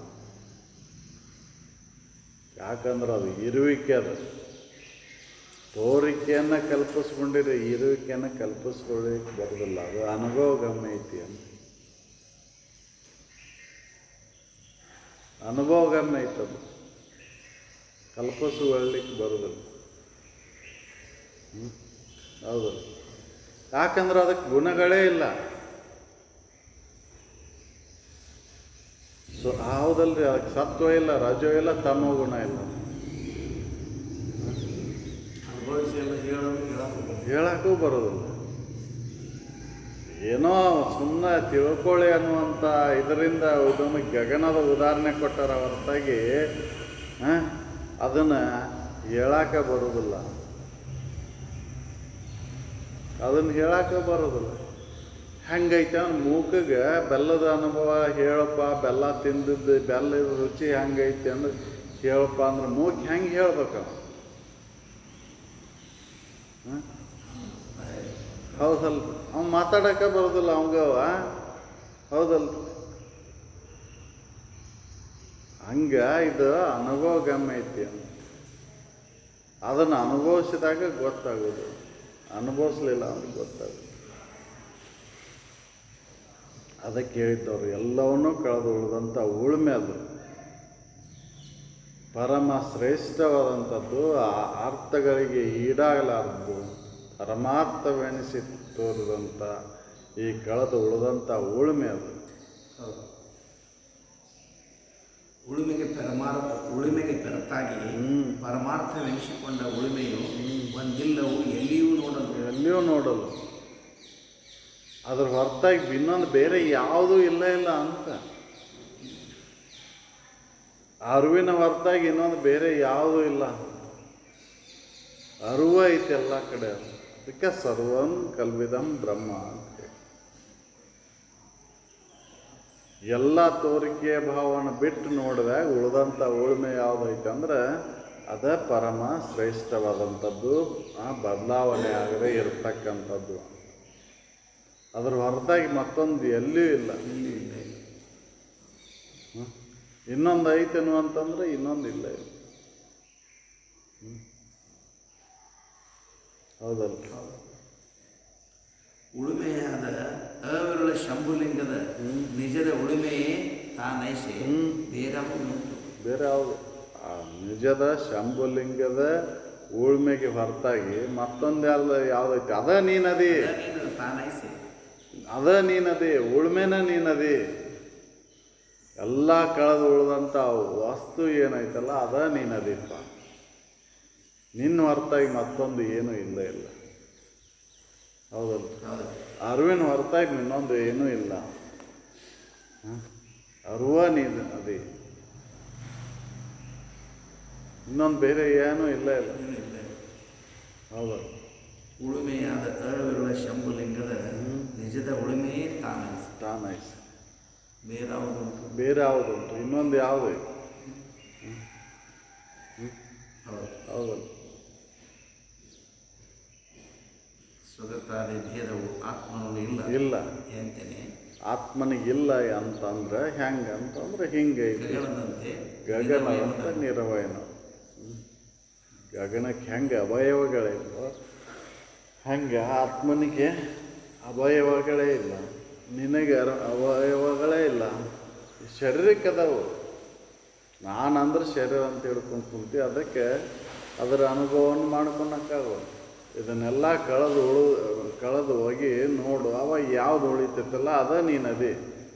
ಯಾಕಂದ್ರೆ ಅದು ಇರುವಿಕೆ ಅದು ತೋರಿಕೆಯನ್ನು ಕಲ್ಪಿಸ್ಕೊಂಡಿರಿ ಇರುವಿಕೆಯನ್ನು ಕಲ್ಪಿಸ್ಕೊಳ್ಳಿಕ್ಕೆ ಬರೋದಿಲ್ಲ ಅದು ಅನುಭವ ಗಮ್ಯ ಐತಿ ಅಂತ ಅನುಭವ ಗಮ್ಯ ಐತದು ಕಲ್ಪಿಸ್ಕೊಳ್ಳಿಕ್ಕೆ ಬರೋದಿಲ್ಲ ಹ್ಮ್? ಹೌದು ಯಾಕಂದ್ರೆ ಅದಕ್ಕೆ ಗುಣಗಳೇ ಇಲ್ಲ ಸೊ ಹೌದಲ್ರಿ ಅದಕ್ಕೆ ಸತ್ವ ಇಲ್ಲ ರಜೋ ಇಲ್ಲ ತಮೋ ಗುಣ ಇಲ್ಲ ಅನುಭವಿಸಿ ಎಲ್ಲ ಹೇಳೋದು ಹೇಳೋದು ಹೇಳಕ್ಕೂ ಬರೋದಿಲ್ಲ ಏನೋ ಸುಮ್ಮನೆ ತಿಳ್ಕೊಳ್ಳಿ ಅನ್ನುವಂಥ ಇದರಿಂದ ಇದೊಂದು ಗಗನದ ಉದಾಹರಣೆ ಕೊಟ್ಟಾರ ಹೊರತಾಗಿ ಅದನ್ನು ಹೇಳಕ್ಕೆ ಬರೋದಿಲ್ಲ ಅದನ್ನು ಹೇಳಕ್ಕೆ ಬರೋದಿಲ್ಲ ಹೆಂಗೈತೆ ಅವ್ನು ಮೂಕಗೆ ಬೆಲ್ಲದ ಅನುಭವ ಹೇಳಪ್ಪ ಬೆಲ್ಲ ತಿಂದಿದ್ದು ಬೆಲ್ಲದ ರುಚಿ ಹೆಂಗೈತೆ ಅಂದ್ರೆ ಹೇಳಪ್ಪ ಅಂದ್ರೆ ಮೂಕ್ ಹೆಂಗೆ ಹೇಳ್ಬೇಕು ಅವ? ಹ? ಹೌದಲ್ಲ ಅವ್ನು ಮಾತಾಡಕ್ಕೆ ಬರೋದಿಲ್ಲ ಅವಂಗವ ಹೌದಲ್ಲ ಹಂಗ ಇದು ಅನುಭವ ಗಮ್ಯ ಐತಿ ಅಂತ ಅದನ್ನು ಅನುಭವಿಸಿದಾಗ ಗೊತ್ತಾಗೋದು ಅನುಭವಿಸ್ಲಿಲ್ಲ ಅಂದ್ರೆ ಗೊತ್ತಾಗೋದು ಅದಕ್ಕೆ ಹೇಳಿದ್ದವ್ರು ಎಲ್ಲವನ್ನೂ ಕಳೆದು ಉಳಿದಂಥ ಉಳುಮೆ ಅದು ಪರಮ ಶ್ರೇಷ್ಠವಾದಂಥದ್ದು ಆ ಅರ್ಥಗಳಿಗೆ ಈಡಾಗಲಾರದ್ದು ಪರಮಾರ್ಥವೆನಿಸಿ ತೋರಿದಂಥ ಈ ಕಳೆದು ಉಳಿದಂಥ ಉಳುಮೆ ಅದು ಹೌದು ಉಳುಮೆಗೆ ಪರಮಾರ್ಥ ಉಳುಮೆಗೆ ಬೆರತಾಗಿ ಹ್ಮ್. ಪರಮಾರ್ಥವೆನಿಸಿಕೊಂಡ ಉಳುಮೆಯು ಒಂದಿಲ್ಲವು ಎಲ್ಲಿಯೂ ನೋಡಲು ಎಲ್ಲಿಯೂ ನೋಡಲ್ಲ ಅದ್ರ ಹೊರತಾಗಿ ಇನ್ನೊಂದು ಬೇರೆ ಯಾವುದೂ ಇಲ್ಲ ಇಲ್ಲ ಅಂತ ಅರಿವಿನ ಹೊರತಾಗಿ ಇನ್ನೊಂದು ಬೇರೆ ಯಾವುದೂ ಇಲ್ಲ ಅರಿವು ಐತೆ ಎಲ್ಲ ಕಡೆ ಅದಕ್ಕೆ ಸರ್ವಂ ಕಲ್ವಿದಂ ಬ್ರಹ್ಮ ಅಂತ ಹೇಳಿ. ಎಲ್ಲ ತೋರಿಕೆಯ ಭಾವನ ಬಿಟ್ಟು ನೋಡಿದಾಗ ಉಳಿದಂಥ ಉಳುಮೆ ಯಾವುದೈತೆ ಅಂದ್ರೆ ಅದ ಪರಮ ಶ್ರೇಷ್ಠವಾದಂಥದ್ದು ಆ ಬದಲಾವಣೆ ಆಗದೆ ಇರತಕ್ಕಂಥದ್ದು ಅದ್ರ ಹೊರತಾಗಿ ಮತ್ತೊಂದು ಎಲ್ಲಿಯೂ ಇಲ್ಲ ಹ್ಮ್. ಇನ್ನೊಂದು ಐತೇನು ಅಂತಂದ್ರೆ ಇನ್ನೊಂದು ಇಲ್ಲ ಇಲ್ಲ ಹ್ಮ್. ಹೌದಲ್ಲ ಉಳುಮೆಯಾದ ಅವಿರಳ ಶಂಭುಲಿಂಗದ ನಿಜದ ಉಳುಮೆಯೇ ತಾನೈಸೆ ಹ್ಮ್. ಬೇರವುಂಟು ಬೇರೆ ಯಾವುದು ಆ ನಿಜದ ಶಂಭುಲಿಂಗದ ಉಳ್ಮೆಗೆ ಹೊರತಾಗಿ ಮತ್ತೊಂದು ಯಾವ್ದು ಯಾವ್ದೈತಿ ಅದ ನೀನದಿ ನೀನು ತಾನೈಸೆ ಅದ ನೀನದಿ ಉಳ್ಮೆನ ನೀನದಿ ಎಲ್ಲ ಕಳೆದು ಉಳಿದಂಥ ವಸ್ತು ಏನೈತಲ್ಲ ಅದ ನೀನದಿಪ್ಪ ನಿನ್ನ ಹೊರತಾಗಿ ಮತ್ತೊಂದು ಏನೂ ಇಲ್ಲ ಇಲ್ಲ ಹೌದಲ್ಲ ಹೌದು ಅರಿವಿನ ಹೊರತಾಗಿ ಇನ್ನೊಂದು ಏನೂ ಇಲ್ಲ ಹ? ಅರುವ ನೀನು ಅದೇ ಇನ್ನೊಂದು ಬೇರೆ ಏನೂ ಇಲ್ಲ ಇಲ್ಲ ಏನೂ ಇಲ್ಲ ಹೌದಲ್ಲ ಉಳುಮೆಯಾದ ಅವಿರಳ ಶಂಭುಲಿಂಗದ ನಿಜದ ಉಳುಮೆಯೇ ತಾನೈಸೆ ತಾನಾಯ್ತು ಬೇರಾವುದುಂಟು ಬೇರೆ ಯಾವುದುಂಟು ಇನ್ನೊಂದು ಯಾವುದು ಹೌದು ಹೌದಲ್ಲ ಸ್ವಗತಾದಿ ಭೇದವು ಆತ್ಮನಲ್ಲಿ ಇಲ್ಲ ಇಲ್ಲ ಎಂತೇನೆ ಆತ್ಮನಿಗಿಲ್ಲ ಅಂತಂದ್ರೆ ಹೆಂಗೆ ಅಂತಂದ್ರೆ ಹಿಂಗೆ ಐತಿ ಗಗನದಂತೆ ಗಗನ ಅಂತ ನಿರವಯನ ಗಗನಕ್ಕೆ ಹೆಂಗೆ ಅವಯವಗಳಿಲ್ಲ ಹಂಗೆ ಆತ್ಮನಿಗೆ ಅವಯವಗಳೇ ಇಲ್ಲ ನಿನಗೆ ಅರ- ಅವಯವಗಳೇ ಇಲ್ಲ ಈ ಶರೀರಕ್ಕೆ ಅದಾವು ನಾನಂದ್ರೆ ಶರೀರ ಅಂತ ಹಿಡ್ಕೊಂಡು ಕುಂತಿ ಅದಕ್ಕೆ ಅದರ ಅನುಭವವನ್ನು ಮಾಡ್ಕೊಳಕ್ಕಾಗಲ್ಲ ಇದನ್ನೆಲ್ಲ ಕಳೆದು ಉಳು ಕಳೆದು ಹೋಗಿ ನೋಡು ಅವ ಯಾವ್ದು ಉಳಿತೈತಲ್ಲ ಅದ ನೀನದಿ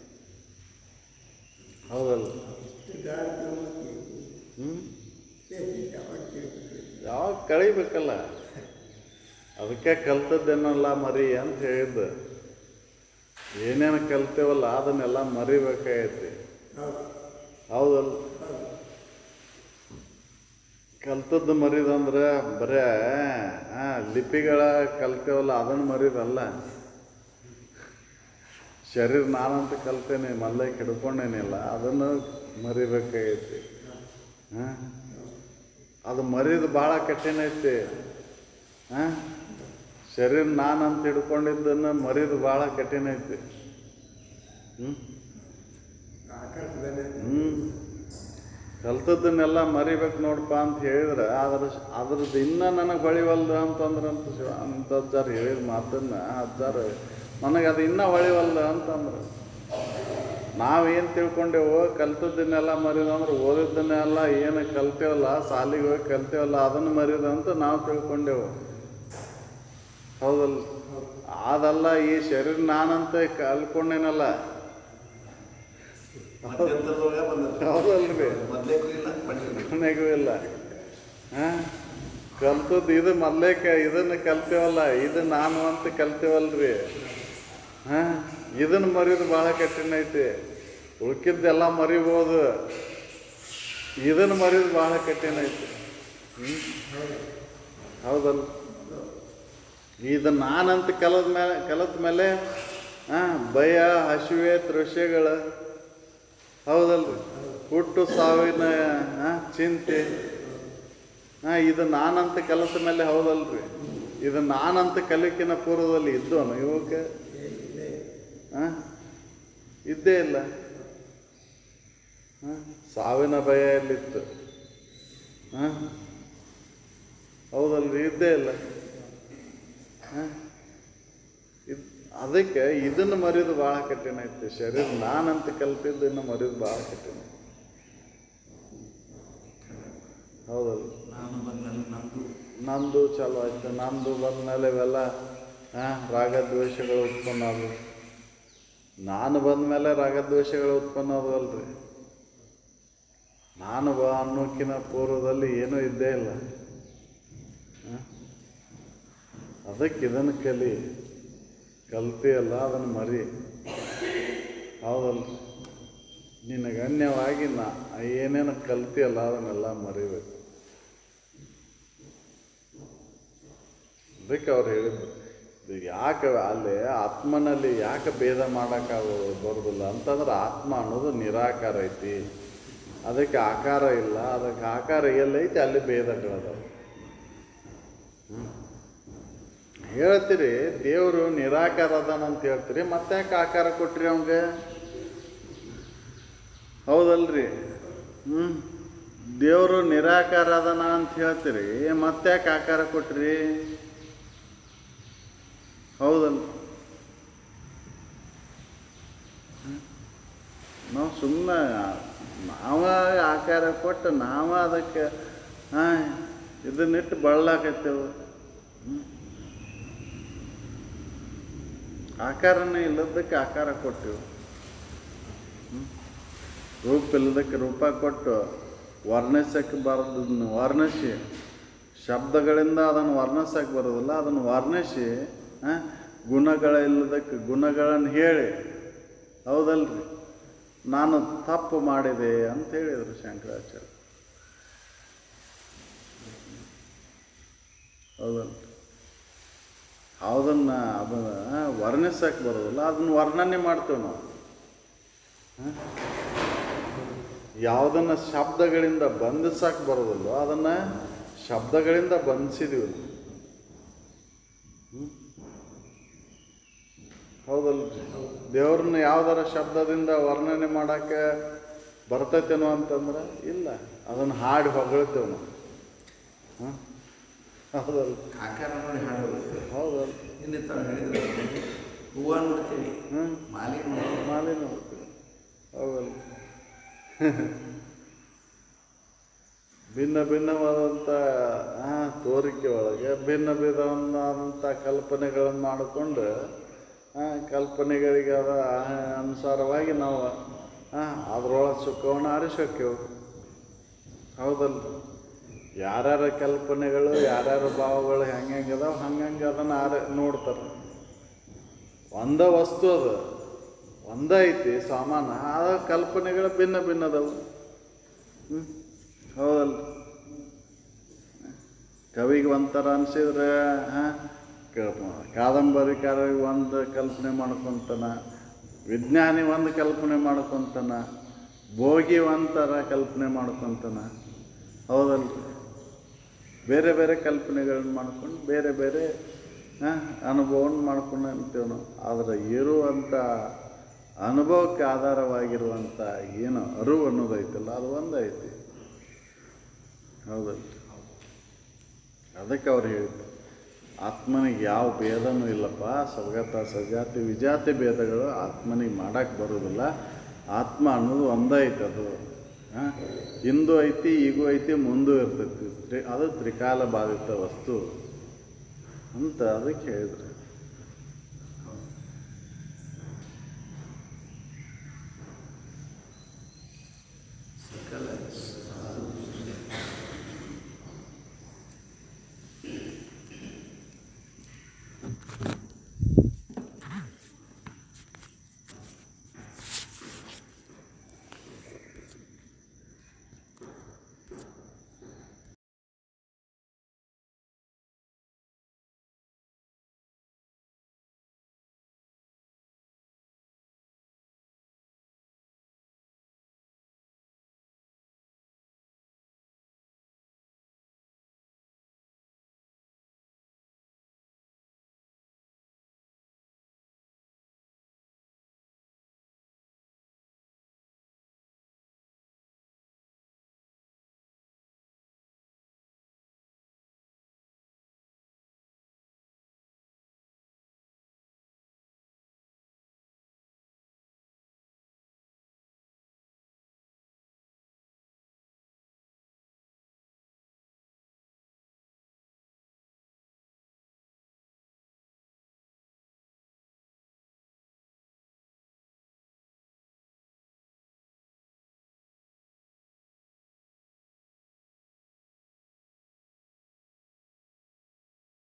ಹೌದಲ್ಲ ಇಷ್ಟು ಗಾಳಿ ತಗೊಂಡು ಹ್ಞೂ ಯಾವಾಗ ತಿಳ್ಬೇಕು ಯಾವಾಗ ಕಳಿಬೇಕಲ್ಲ ಅದಕ್ಕೆ ಕಲ್ತದ್ದೇನಲ್ಲ ಮರಿ ಅಂತ ಹೇಳಿದ್ದು ಏನೇನು ಕಲ್ತೇವಲ್ಲ ಅದನ್ನೆಲ್ಲ ಮರಿಬೇಕಾಗೈತಿ ಹೌದು ಹೌದಲ್ಲ ಕಲ್ತದ್ದು ಮರಿದಂದ್ರೆ ಬರೇ ಆ, ಲಿಪಿಗಳ ಕಲ್ತೇವಲ್ಲ ಅದನ್ನು ಮರಿದಲ್ಲ ಶರೀರ ನಾನಂತ ಕಲ್ತೇನೆ ಮಲ್ಲೆ ಹಿಡ್ಕೊಂಡೇನಿಲ್ಲ ಅದನ್ನು ಮರಿಬೇಕಾಗೈತಿ ಹಾಂ ಅದು ಮರಿದು ಭಾಳ ಕಠಿಣ ಐತಿ ಹಾಂ ಶರೀರ ನಾನಂತ ಹಿಡ್ಕೊಂಡಿದ್ದನ್ನು ಮರಿದು ಭಾಳ ಕಠಿಣ ಐತಿ ಹ್ಞೂ ಆಕಾಶದಲ್ಲಿ ಹ್ಞೂ ಕಲ್ತದ್ದನ್ನೆಲ್ಲ ಮರಿಬೇಕು ನೋಡಪ್ಪ ಅಂತ ಹೇಳಿದ್ರೆ ಅದ್ರ ಅದ್ರದ್ದು ಇನ್ನೂ ನನಗೆ ಹೊಳಿವಲ್ದು ಅಂತಂದ್ರೆ ಅಂತ ಶಿವ ಅಂತ ಅಜ್ಜಾರು ಹೇಳಿದ ಮಾತನ್ನ ಅಜ್ಜಾರು ನನಗೆ ಅದು ಇನ್ನೂ ಹೊಳಿವಲ್ದು ಅಂತಂದ್ರೆ ನಾವೇನು ತಿಳ್ಕೊಂಡೇವೋ ಕಲ್ತದ್ದನ್ನೆಲ್ಲ ಮರಿದಂದ್ರೆ ಓದಿದ್ದನ್ನೆಲ್ಲ ಏನು ಕಲ್ತೇವಲ್ಲ ಸಾಲಿಗೆ ಹೋಗಿ ಕಲ್ತೇವಲ್ಲ ಅದನ್ನು ಮರಿದು ಅಂತ ನಾವು ತಿಳ್ಕೊಂಡೇವು ಹೌದಲ್ಲ ಅದಲ್ಲ ಈ ಶರೀರ ನಾನಂತ ಕಲ್ಕೊಂಡೇನಲ್ಲ ಮಧ್ಯಂತರದೊಳಗೆ ಬಂದದ್ದು ಹೌದಲ್ರಿ ಮೊದಲೇಗೂ ಇಲ್ಲ ಪಂಡಿತ ಕೊನೆಗೂ ಇಲ್ಲ ಹಾಂ ಕಲ್ತದ್ದು ಇದು ಮೊದ್ಲೇಕ ಇದನ್ನು ಕಲ್ತೇವಲ್ಲ ಇದು ನಾನು ಅಂತ ಕಲ್ತೇವಲ್ರಿ ಹಾಂ ಇದನ್ನು ಮರಿಯೋದು ಭಾಳ ಕಠಿಣ ಐತಿ ಉಳ್ಕಿದ್ದೆಲ್ಲ ಮರಿಬೋದು ಇದನ್ನು ಮರಿಯೋದು ಭಾಳ ಕಠಿಣ ಐತಿ ಹ್ಮ್? ಹೌದಲ್ಲ ಇದು ನಾನಂತ ಕಲದ ಮೇಲೆ ಕಲತ ಮೇಲೆ ಹಾಂ ಭಯ ಹಸಿವೆ ತೃಷೆಗಳು ಹೌದಲ್ರಿ ಹುಟ್ಟು ಸಾವಿನ ಆ, ಚಿಂತೆ ಹಾಂ ಇದು ನಾನಂತ ಕೆಲಸ ಮೇಲೆ ಹೌದಲ್ರಿ ಇದು ನಾನಂತ ಕಲಿಕಿನ ಪೂರ್ವದಲ್ಲಿ ಇದ್ದೋನು ಇವಕ್ಕೆ ಹಾಂ ಇದ್ದೇ ಇಲ್ಲ ಹಾಂ ಸಾವಿನ ಭಯ ಎಲ್ಲಿತ್ತು ಹಾಂ ಹೌದಲ್ರಿ ಇದ್ದೇ ಇಲ್ಲ ಹಾಂ ಇದ್ ಅದಕ್ಕೆ ಇದನ್ನು ಮರೆಯೋದು ಭಾಳ ಕಠಿಣ ಐತಿ ಶರೀರ ನಾನಂತ ಕಲ್ತಿದ್ದನ್ನು ಮರೆಯೋದು ಭಾಳ ಕಠಿಣ ಹೌದಲ್ಲ ನಾನು ಬಂದಲ್ಲಿ ನಂದು ನಂದು ಚಲೋ ಆಯ್ತು ನಂದು ಬಂದಮೇಲೆ ಇವೆಲ್ಲ ಹಾಂ ರಾಗದ್ವೇಷಗಳು ಉತ್ಪನ್ನ ಆದವು ನಾನು ಬಂದಮೇಲೆ ರಾಗದ್ವೇಷಗಳು ಉತ್ಪನ್ನ ಆದವಲ್ರಿ ನಾನು ಬಾ ಅನ್ನೋಕ್ಕಿಂತ ಪೂರ್ವದಲ್ಲಿ ಏನೂ ಇದ್ದೇ ಇಲ್ಲ ಹಾಂ ಅದಕ್ಕೆ ಇದನ್ನು ಕಲಿ ಕಲ್ತಿಯಲ್ಲ ಅದನ್ನು ಮರಿ ಹೌದಲ್ಲ ನಿನಗೆ ಅನ್ಯವಾಗಿ ನಾ ಏನೇನು ಕಲ್ತಿಯಲ್ಲ ಅದನ್ನೆಲ್ಲ ಮರಿಬೇಕು ಅದಕ್ಕೆ ಅವ್ರು ಹೇಳಿದ್ರು ಇದು ಯಾಕೆ ಅಲ್ಲಿ ಆತ್ಮನಲ್ಲಿ ಯಾಕೆ ಭೇದ ಮಾಡೋಕ್ಕಾಗ ಬರೋದಿಲ್ಲ ಅಂತಂದ್ರೆ ಆತ್ಮ ಅನ್ನೋದು ನಿರಾಕಾರ ಐತಿ ಅದಕ್ಕೆ ಆಕಾರ ಇಲ್ಲ ಅದಕ್ಕೆ ಆಕಾರ ಎಲ್ಲೈತಿ ಅಲ್ಲಿ ಭೇದಗಳದಾವ ಹೇಳ್ತೀರಿ ದೇವರು ನಿರಾಕಾರ ಅದಾನ ಅಂತ ಹೇಳ್ತೀರಿ ಮತ್ತೆ ಯಾಕೆ ಆಕಾರ ಕೊಟ್ರಿ ಅವಂಗೆ ಹೌದಲ್ರಿ ಹ್ಞೂ ದೇವರು ನಿರಾಕಾರ ಅದಾನ ಅಂತ ಹೇಳ್ತೀರಿ ಮತ್ತೆ ಯಾಕೆ ಆಕಾರ ಕೊಟ್ರಿ ಹೌದಲ್ಲ ನಾವು ಸುಮ್ಮನೆ ನಾವ ಆಕಾರ ಕೊಟ್ಟು ನಾವ ಅದಕ್ಕೆ ಹಾಂ ಇದನ್ನಿಟ್ಟು ಬಳಲಾಕತ್ತೇವೆ ಹ್ಮ್. ಆಕಾರನೇ ಇಲ್ಲದಕ್ಕೆ ಆಕಾರ ಕೊಟ್ಟೆವು ಹ್ಮ್. ರೂಪ ಇಲ್ಲದಕ್ಕೆ ರೂಪ ಕೊಟ್ಟು ವರ್ಣಿಸಕ್ಕೆ ಬರೋದನ್ನು ವರ್ಣಿಸಿ ಶಬ್ದಗಳಿಂದ ಅದನ್ನು ವರ್ಣಿಸಕ್ಕೆ ಬರೋದಿಲ್ಲ ಅದನ್ನು ವರ್ಣಿಸಿ ಆ, ಗುಣಗಳಿಲ್ಲದಕ್ಕೆ ಗುಣಗಳನ್ನು ಹೇಳಿ ಹೌದಲ್ರಿ ನಾನು ತಪ್ಪು ಮಾಡಿದೆ ಅಂತ ಹೇಳಿದರು ಶಂಕರಾಚಾರ್ಯ ಹೌದಲ್ರಿ ಯಾವುದನ್ನ ಅದನ್ನು ವರ್ಣಿಸಕ್ಕೆ ಬರೋದಿಲ್ಲ ಅದನ್ನು ವರ್ಣನೆ ಮಾಡ್ತೇವೆ ನಾವು ಹ? ಯಾವುದನ್ನ ಶಬ್ದಗಳಿಂದ ಬಂಧಿಸಕ್ಕೆ ಬರೋದಿಲ್ಲೋ ಅದನ್ನು ಶಬ್ದಗಳಿಂದ ಬಂಧಿಸಿದೀವಿ ನಾವು. ಹ್ಮ್? ಹೌದಲ್ರಿ ದೇವ್ರನ್ನ ಯಾವ್ದಾರ ಶಬ್ದದಿಂದ ವರ್ಣನೆ ಮಾಡೋಕ್ಕೆ ಬರ್ತೈತೇನೋ ಅಂತಂದ್ರೆ ಇಲ್ಲ ಅದನ್ನು ಹಾಡಿ ಹೊಗಳ್ತೇವೆ ನಾವು ಹಾಂ ಹೌದಲ್ಲ ಆಕಾರ ನೋಡಿ ಹಾಡೋದು ಹೌದಲ್ಲ ನಿನ್ನೆ ತಾವು ಹೇಳಿದ್ರು ಹೂವು ನೋಡ್ತೀವಿ ಹ್ಞೂ ಮಾಲಿ ನೋಡ್ತೀವಿ ಮಾಲಿನ ಹೋಗ್ತೀವಿ ಹೌದಲ್ಲ ಭಿನ್ನ ಭಿನ್ನವಾದಂಥ ಆ, ತೋರಿಕೆ ಒಳಗೆ ಭಿನ್ನ ಭಿನ್ನವಾದಂಥ ಕಲ್ಪನೆಗಳನ್ನು ಮಾಡಿಕೊಂಡು ಆ, ಕಲ್ಪನೆಗಳಿಗೆ ಅದ ಅನುಸಾರವಾಗಿ ನಾವು ಅದರೊಳಗೆ ಸುಖವನ್ನು ಆರಿಸೋಕ್ಕೇವು ಹೌದಲ್ಲ ಯಾರ್ಯಾರ ಕಲ್ಪನೆಗಳು ಯಾರ್ಯಾರ ಭಾವಗಳು ಹೆಂಗೆ ಹೆಂಗೆ ಅದಾವ ಹಂಗಂಗೆ ಅದನ್ನು ಆರ ನೋಡ್ತಾರೆ ಒಂದ ವಸ್ತು ಅದು ಒಂದ ಐತಿ ಸಾಮಾನು ಆ ಕಲ್ಪನೆಗಳು ಭಿನ್ನ ಭಿನ್ನ ಅದಾವು ಹ್ಞೂ ಹೌದಲ್ಲ ಕವಿಗೆ ಒಂಥರ ಅನ್ಸಿದ್ರೆ ಹಾಂ ಕಾದಂಬರಿಕಾರರಿಗೆ ಒಂದು ಕಲ್ಪನೆ ಮಾಡ್ಕೊತಾನ ವಿಜ್ಞಾನಿ ಒಂದು ಕಲ್ಪನೆ ಮಾಡ್ಕೊತಾನ ಭೋಗಿ ಒಂಥರ ಕಲ್ಪನೆ ಮಾಡ್ಕೊತಾನ ಹೌದಲ್ರಿ ಬೇರೆ ಬೇರೆ ಕಲ್ಪನೆಗಳನ್ನ ಮಾಡ್ಕೊಂಡು ಬೇರೆ ಬೇರೆ ಅನುಭವವನ್ನು ಮಾಡ್ಕೊಂಡು ಅಂತೀವಿ ನಾವು ಆದರೆ ಇರುವಂಥ ಅನುಭವಕ್ಕೆ ಆಧಾರವಾಗಿರುವಂಥ ಏನು ಅರಿವು ಅನ್ನೋದೈತಲ್ಲ ಅದು ಒಂದೈತಿ ಹೌದಲ್ರಿ ಅದಕ್ಕೆ ಅವ್ರು ಹೇಳಿದ್ದು ಆತ್ಮನಿಗೆ ಯಾವ ಭೇದನೂ ಇಲ್ಲಪ್ಪ ಸ್ವಗತ ಸಜಾತಿ ವಿಜಾತಿ ಭೇದಗಳು ಆತ್ಮನಿಗೆ ಮಾಡಕ್ಕೆ ಬರೋದಿಲ್ಲ ಆತ್ಮ ಅನ್ನೋದು ಒಂದೇ ಐತೆ ಅದು ಹಾಂ ಹಿಂದೂ ಐತಿ ಈಗೂ ಐತಿ ಮುಂದೂ ಇರ್ತೈತಿ ತ್ರಿ ಅದು ತ್ರಿಕಾಲ ಬಾಧಿತ ವಸ್ತು ಅಂತ ಅದಕ್ಕೆ ಹೇಳಿದ್ರು